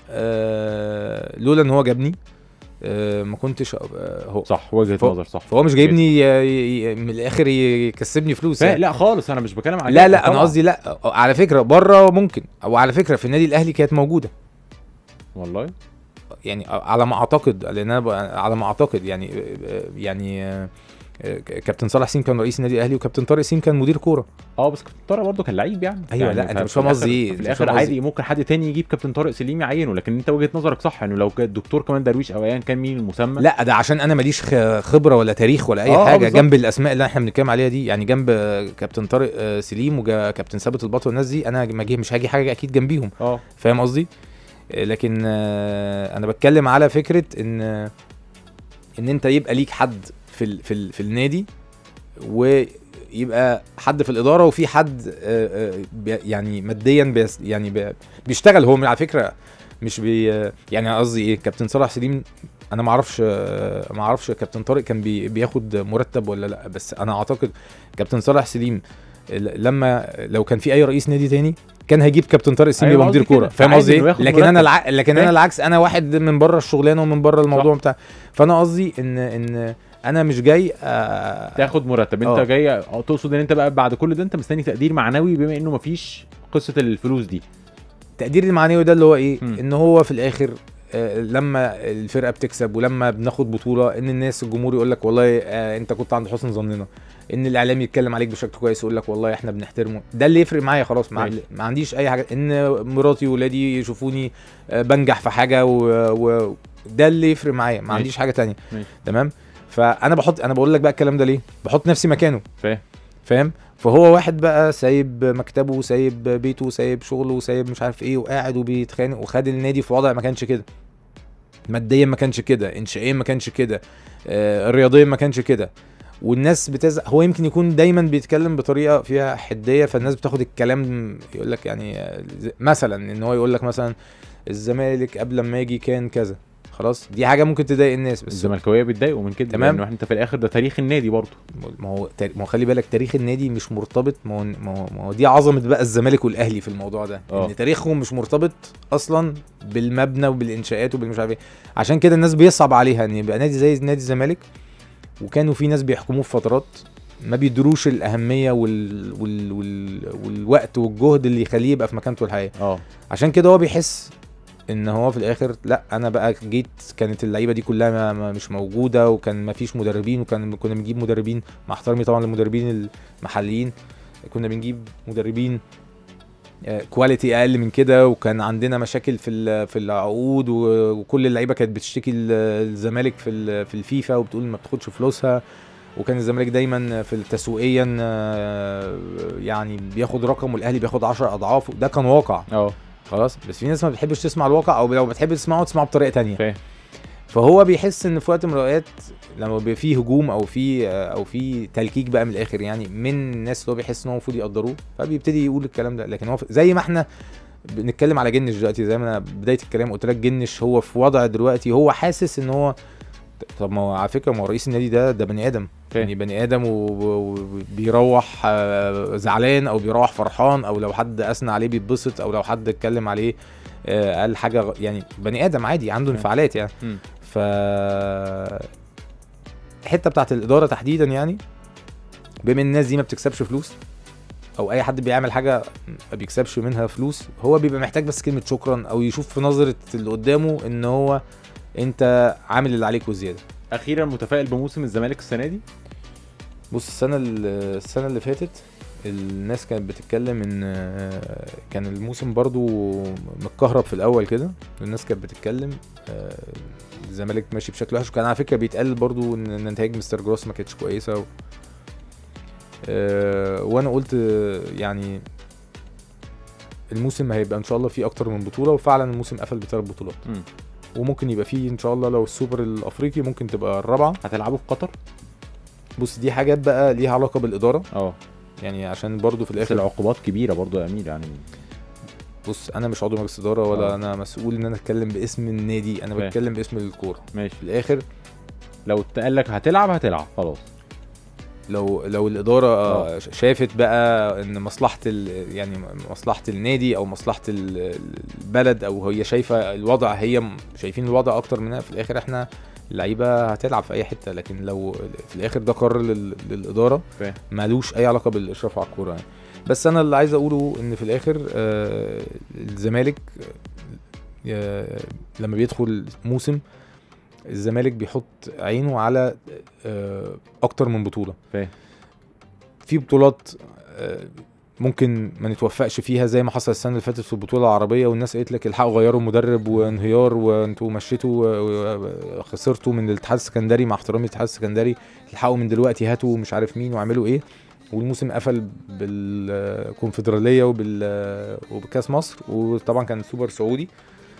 Speaker 3: آه، لولا ان هو جابني آه، ما كنتش آه، هو
Speaker 2: صح وجهه
Speaker 3: فهو-
Speaker 2: نظر صح
Speaker 3: فهو مش جايبني ي- ي- من الاخر يكسبني فلوس
Speaker 2: فا-
Speaker 3: يعني.
Speaker 2: لا خالص انا مش بتكلم على
Speaker 3: لا
Speaker 2: كده
Speaker 3: لا انا
Speaker 2: طبعاً.
Speaker 3: قصدي لا على فكره بره ممكن او على فكره في النادي الاهلي كانت موجوده
Speaker 2: والله
Speaker 3: يعني على ما اعتقد لان انا ب- على ما اعتقد يعني يعني آه، آه، كابتن صالح سيم كان رئيس النادي الاهلي وكابتن طارق سيم كان مدير كوره
Speaker 2: اه بس كابتن طارق برضه كان لعيب يعني
Speaker 3: أيوة،
Speaker 2: يعني
Speaker 3: لا، أنت
Speaker 2: ف-
Speaker 3: مش
Speaker 2: في
Speaker 3: فاهم قصدي
Speaker 2: الآخر-
Speaker 3: إيه،
Speaker 2: في
Speaker 3: أنت مش
Speaker 2: الاخر
Speaker 3: فاهم
Speaker 2: عادي
Speaker 3: قصدي.
Speaker 2: ممكن حد تاني يجيب كابتن طارق سليم يعينه لكن انت وجهه نظرك صح انه لو كان الدكتور كمان درويش او ايا كان مين المسمى
Speaker 3: لا ده عشان انا ماليش خ- خبره ولا تاريخ ولا اي
Speaker 2: آه، آه،
Speaker 3: حاجه
Speaker 2: بالظبط.
Speaker 3: جنب الاسماء اللي احنا بنتكلم عليها دي يعني جنب كابتن طارق آه، سليم وكابتن ثابت البطل والناس دي انا ما جه- مش هاجي حاجه اكيد جنبيهم
Speaker 2: اه
Speaker 3: فاهم قصدي آه، لكن آه، انا بتكلم على فكره ان آه، ان انت يبقى ليك حد في ال في ال في النادي ويبقى حد في الاداره وفي حد آه، آه، بي- يعني ماديا بيس يعني بي- بيشتغل هو من- على فكره مش بي آه، يعني قصدي ايه كابتن صلاح سليم انا ما اعرفش آه، ما اعرفش كابتن طارق كان بي بياخد مرتب ولا لا بس انا اعتقد كابتن صلاح سليم ال- لما لو كان في اي رئيس نادي تاني كان هيجيب كابتن طارق سليم
Speaker 2: أيوة،
Speaker 3: يبقى مدير
Speaker 2: قصدي كده.
Speaker 3: كوره فاهم
Speaker 2: عادي
Speaker 3: قصدي
Speaker 2: إنه
Speaker 3: ايه
Speaker 2: ياخد
Speaker 3: لكن انا
Speaker 2: مرتب.
Speaker 3: الع... لكن
Speaker 2: فاهم.
Speaker 3: انا العكس انا واحد من بره الشغلانه ومن بره الموضوع بتاع فانا قصدي ان ان انا مش جاي آه
Speaker 2: تاخد مرتب انت
Speaker 3: آه.
Speaker 2: جاي اه تقصد ان انت بقى بعد كل ده انت مستني تقدير معنوي بما انه مفيش قصه الفلوس دي
Speaker 3: التقدير المعنوي ده اللي هو ايه
Speaker 2: مم.
Speaker 3: ان هو في الاخر آه، لما الفرقه بتكسب ولما بناخد بطوله ان الناس الجمهور يقول لك والله آه، انت كنت عند حسن ظننا ان الاعلام يتكلم عليك بشكل كويس يقول لك والله احنا بنحترمه ده اللي يفرق معايا خلاص مع
Speaker 2: ماشي.
Speaker 3: ما عنديش اي حاجه ان مراتي وولادي يشوفوني آه، بنجح في حاجه و... و... ده اللي يفرق معايا ما
Speaker 2: ماشي.
Speaker 3: عنديش حاجه تانية
Speaker 2: ماشي.
Speaker 3: تمام فانا بحط انا بقول لك بقى الكلام ده ليه بحط نفسي مكانه
Speaker 2: فاهم
Speaker 3: فاهم فهو واحد بقى سايب مكتبه سايب بيته سايب شغله سايب مش عارف ايه وقاعد وبيتخانق وخد النادي في وضع ما كانش كده ماديا ما كانش كده انشائيا ما كانش كده آه رياضيا ما كانش كده والناس بتزق هو يمكن يكون دايما بيتكلم بطريقه فيها حديه فالناس بتاخد الكلام يقول لك يعني آه، زي- مثلا ان هو يقول لك مثلا الزمالك قبل ما يجي كان كذا خلاص دي حاجه ممكن تضايق الناس بس
Speaker 2: الزملكاويه بيتضايقوا من كده
Speaker 3: تمام.
Speaker 2: لانه انت في الاخر ده تاريخ النادي برضه
Speaker 3: ما هو تار- ما هو خلي بالك تاريخ النادي مش مرتبط ما هو ما هو, ما هو دي عظمه بقى الزمالك والاهلي في الموضوع ده
Speaker 2: آه.
Speaker 3: ان تاريخهم مش مرتبط اصلا بالمبنى وبالانشاءات وبالمش عارف ايه عشان كده الناس بيصعب عليها ان يبقى نادي زي نادي الزمالك وكانوا في ناس بيحكموه في فترات ما بيدروش الاهميه وال... وال... وال... والوقت والجهد اللي يخليه يبقى في مكانته الحقيقيه
Speaker 2: اه
Speaker 3: عشان كده هو بيحس ان هو في الاخر لا انا بقى جيت كانت اللعيبه دي كلها ما ما مش موجوده وكان ما فيش مدربين وكان كنا بنجيب مدربين مع احترامي طبعا للمدربين المحليين كنا بنجيب مدربين آه، كواليتي اقل من كده وكان عندنا مشاكل في ال- في العقود و- وكل اللعيبه كانت بتشتكي ال- الزمالك في ال- في الفيفا وبتقول ما بتاخدش فلوسها وكان الزمالك دايما في التسويقيا آه، يعني بياخد رقم والاهلي بياخد 10 اضعافه ده كان واقع
Speaker 2: اه
Speaker 3: خلاص بس في ناس ما بتحبش تسمع الواقع او لو بتحب تسمعه تسمعه بطريقه تانية
Speaker 2: فاهم
Speaker 3: فهو بيحس ان في وقت من الاوقات لما بيبقى فيه هجوم او في او في تلكيك بقى من الاخر يعني من الناس اللي هو بيحس ان هو المفروض يقدروه فبيبتدي يقول الكلام ده لكن هو في- زي ما احنا بنتكلم على جنش دلوقتي زي ما انا بدايه الكلام قلت لك جنش هو في وضع دلوقتي هو حاسس ان هو طب ما هو على فكره ما هو رئيس النادي ده ده بني ادم
Speaker 2: فاهم.
Speaker 3: يعني بني ادم و- وبيروح آه، زعلان او بيروح فرحان او لو حد اثنى عليه بيتبسط او لو حد اتكلم عليه آه، قال حاجه غ- يعني بني ادم عادي عنده
Speaker 2: فاهم.
Speaker 3: انفعالات يعني
Speaker 2: مم.
Speaker 3: ف الحته بتاعت الاداره تحديدا يعني بما ان الناس دي ما بتكسبش فلوس او اي حد بيعمل حاجه ما بيكسبش منها فلوس هو بيبقى محتاج بس كلمه شكرا او يشوف في نظره اللي قدامه ان هو انت عامل اللي عليك وزياده
Speaker 2: اخيرا متفائل بموسم الزمالك السنه دي
Speaker 3: بص السنه ال- السنه اللي فاتت الناس كانت بتتكلم ان آه، كان الموسم برضو متكهرب في الاول كده الناس كانت بتتكلم آه، الزمالك ماشي بشكل وحش وكان على فكره بيتقال برضو ان إن نتائج مستر جروس ما كانتش كويسه و... آه، وانا قلت آه، يعني الموسم هيبقى ان شاء الله فيه اكتر من بطوله وفعلا الموسم قفل بثلاث بطولات
Speaker 2: مم.
Speaker 3: وممكن يبقى فيه ان شاء الله لو السوبر الافريقي ممكن تبقى الرابعه
Speaker 2: هتلعبوا في قطر
Speaker 3: بص دي حاجات بقى ليها علاقه بالاداره
Speaker 2: اه
Speaker 3: يعني عشان برضو في
Speaker 2: بس
Speaker 3: الاخر
Speaker 2: العقوبات كبيره برضو يا امير يعني
Speaker 3: بص انا مش عضو مجلس اداره ولا
Speaker 2: آه.
Speaker 3: انا مسؤول ان انا اتكلم باسم النادي انا
Speaker 2: فاهم.
Speaker 3: بتكلم باسم الكوره
Speaker 2: ماشي
Speaker 3: في الاخر
Speaker 2: لو اتقال لك هتلعب هتلعب خلاص
Speaker 3: لو لو الاداره
Speaker 2: آه.
Speaker 3: آه. شافت بقى ان مصلحه ال يعني مصلحه النادي او مصلحه ال- البلد او هي شايفه الوضع هي م- شايفين الوضع اكتر منها في الاخر احنا اللعيبه هتلعب في اي حته لكن لو في الاخر ده قرار لل- للاداره
Speaker 2: فاهم.
Speaker 3: مالوش اي علاقه بالاشراف على الكوره يعني بس انا اللي عايز اقوله ان في الاخر آه الزمالك آه لما بيدخل موسم الزمالك بيحط عينه على آه اكتر من بطوله
Speaker 2: فاهم.
Speaker 3: في بطولات آه ممكن ما نتوفقش فيها زي ما حصل السنه اللي فاتت في البطوله العربيه والناس قالت لك الحقوا غيروا المدرب وانهيار وانتوا مشيتوا و- خسرتوا من الاتحاد السكندري مع احترامي الاتحاد السكندري الحقوا من دلوقتي هاتوا مش عارف مين واعملوا ايه والموسم قفل بالكونفدراليه وبال وبكاس مصر وطبعا كان سوبر سعودي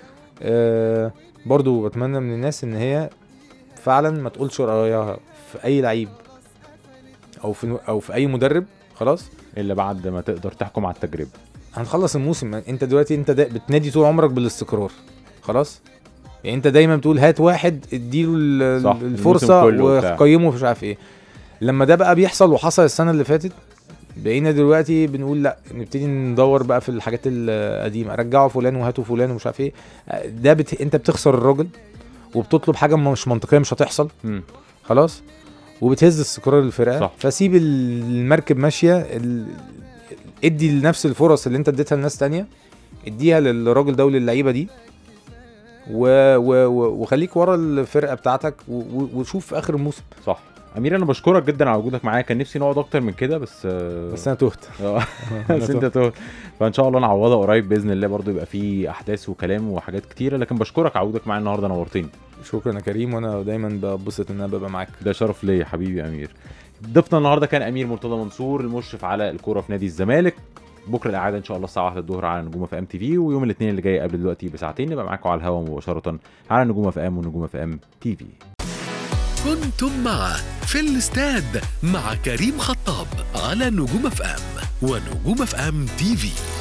Speaker 3: آه، برضو بتمنى من الناس ان هي فعلا ما تقولش رايها في اي لعيب او في او في اي مدرب خلاص
Speaker 2: الا بعد ما تقدر تحكم على التجربه
Speaker 3: هنخلص الموسم انت دلوقتي انت دا بتنادي طول عمرك بالاستقرار خلاص يعني انت دايما بتقول هات واحد اديله ال-
Speaker 2: صح،
Speaker 3: الفرصه
Speaker 2: الموسم كله وبتاع.
Speaker 3: وقيمه مش عارف ايه لما ده بقى بيحصل وحصل السنه اللي فاتت بقينا دلوقتي بنقول لا نبتدي ندور بقى في الحاجات القديمه رجعوا فلان وهاتوا فلان ومش عارف ايه ده بت... انت بتخسر الراجل وبتطلب حاجه مش منطقيه مش هتحصل
Speaker 2: مم.
Speaker 3: خلاص وبتهز استقرار الفرقه
Speaker 2: صح.
Speaker 3: فسيب المركب ماشيه ال... ادي لنفس الفرص اللي انت اديتها لناس تانية اديها للراجل ده وللعيبه دي و... و... و... وخليك ورا الفرقه بتاعتك و... و... وشوف في اخر الموسم
Speaker 2: صح امير انا بشكرك جدا على وجودك معايا كان نفسي نقعد اكتر من كده بس آه،
Speaker 3: بس انا تهت
Speaker 2: آه،
Speaker 3: أنا
Speaker 2: بس انت
Speaker 3: تهت.
Speaker 2: تهت فان شاء الله نعوضها قريب باذن الله برضو يبقى في احداث وكلام وحاجات كتيره لكن بشكرك على وجودك معايا النهارده نورتني
Speaker 3: شكرا يا كريم وانا دايما ببسط ان انا ببقى معاك
Speaker 2: ده شرف ليا حبيبي امير ضيفنا النهارده كان امير مرتضى منصور المشرف على الكوره في نادي الزمالك بكره الاعاده ان شاء الله الساعه 1 الظهر على نجوم في ام تي في ويوم الاثنين اللي جاي قبل دلوقتي بساعتين نبقى معاكم على الهواء مباشره على نجوم في ام ونجوم في ام تي في
Speaker 1: كنتم مع في الاستاد مع كريم خطاب على نجوم اف ام ونجوم اف ام تي في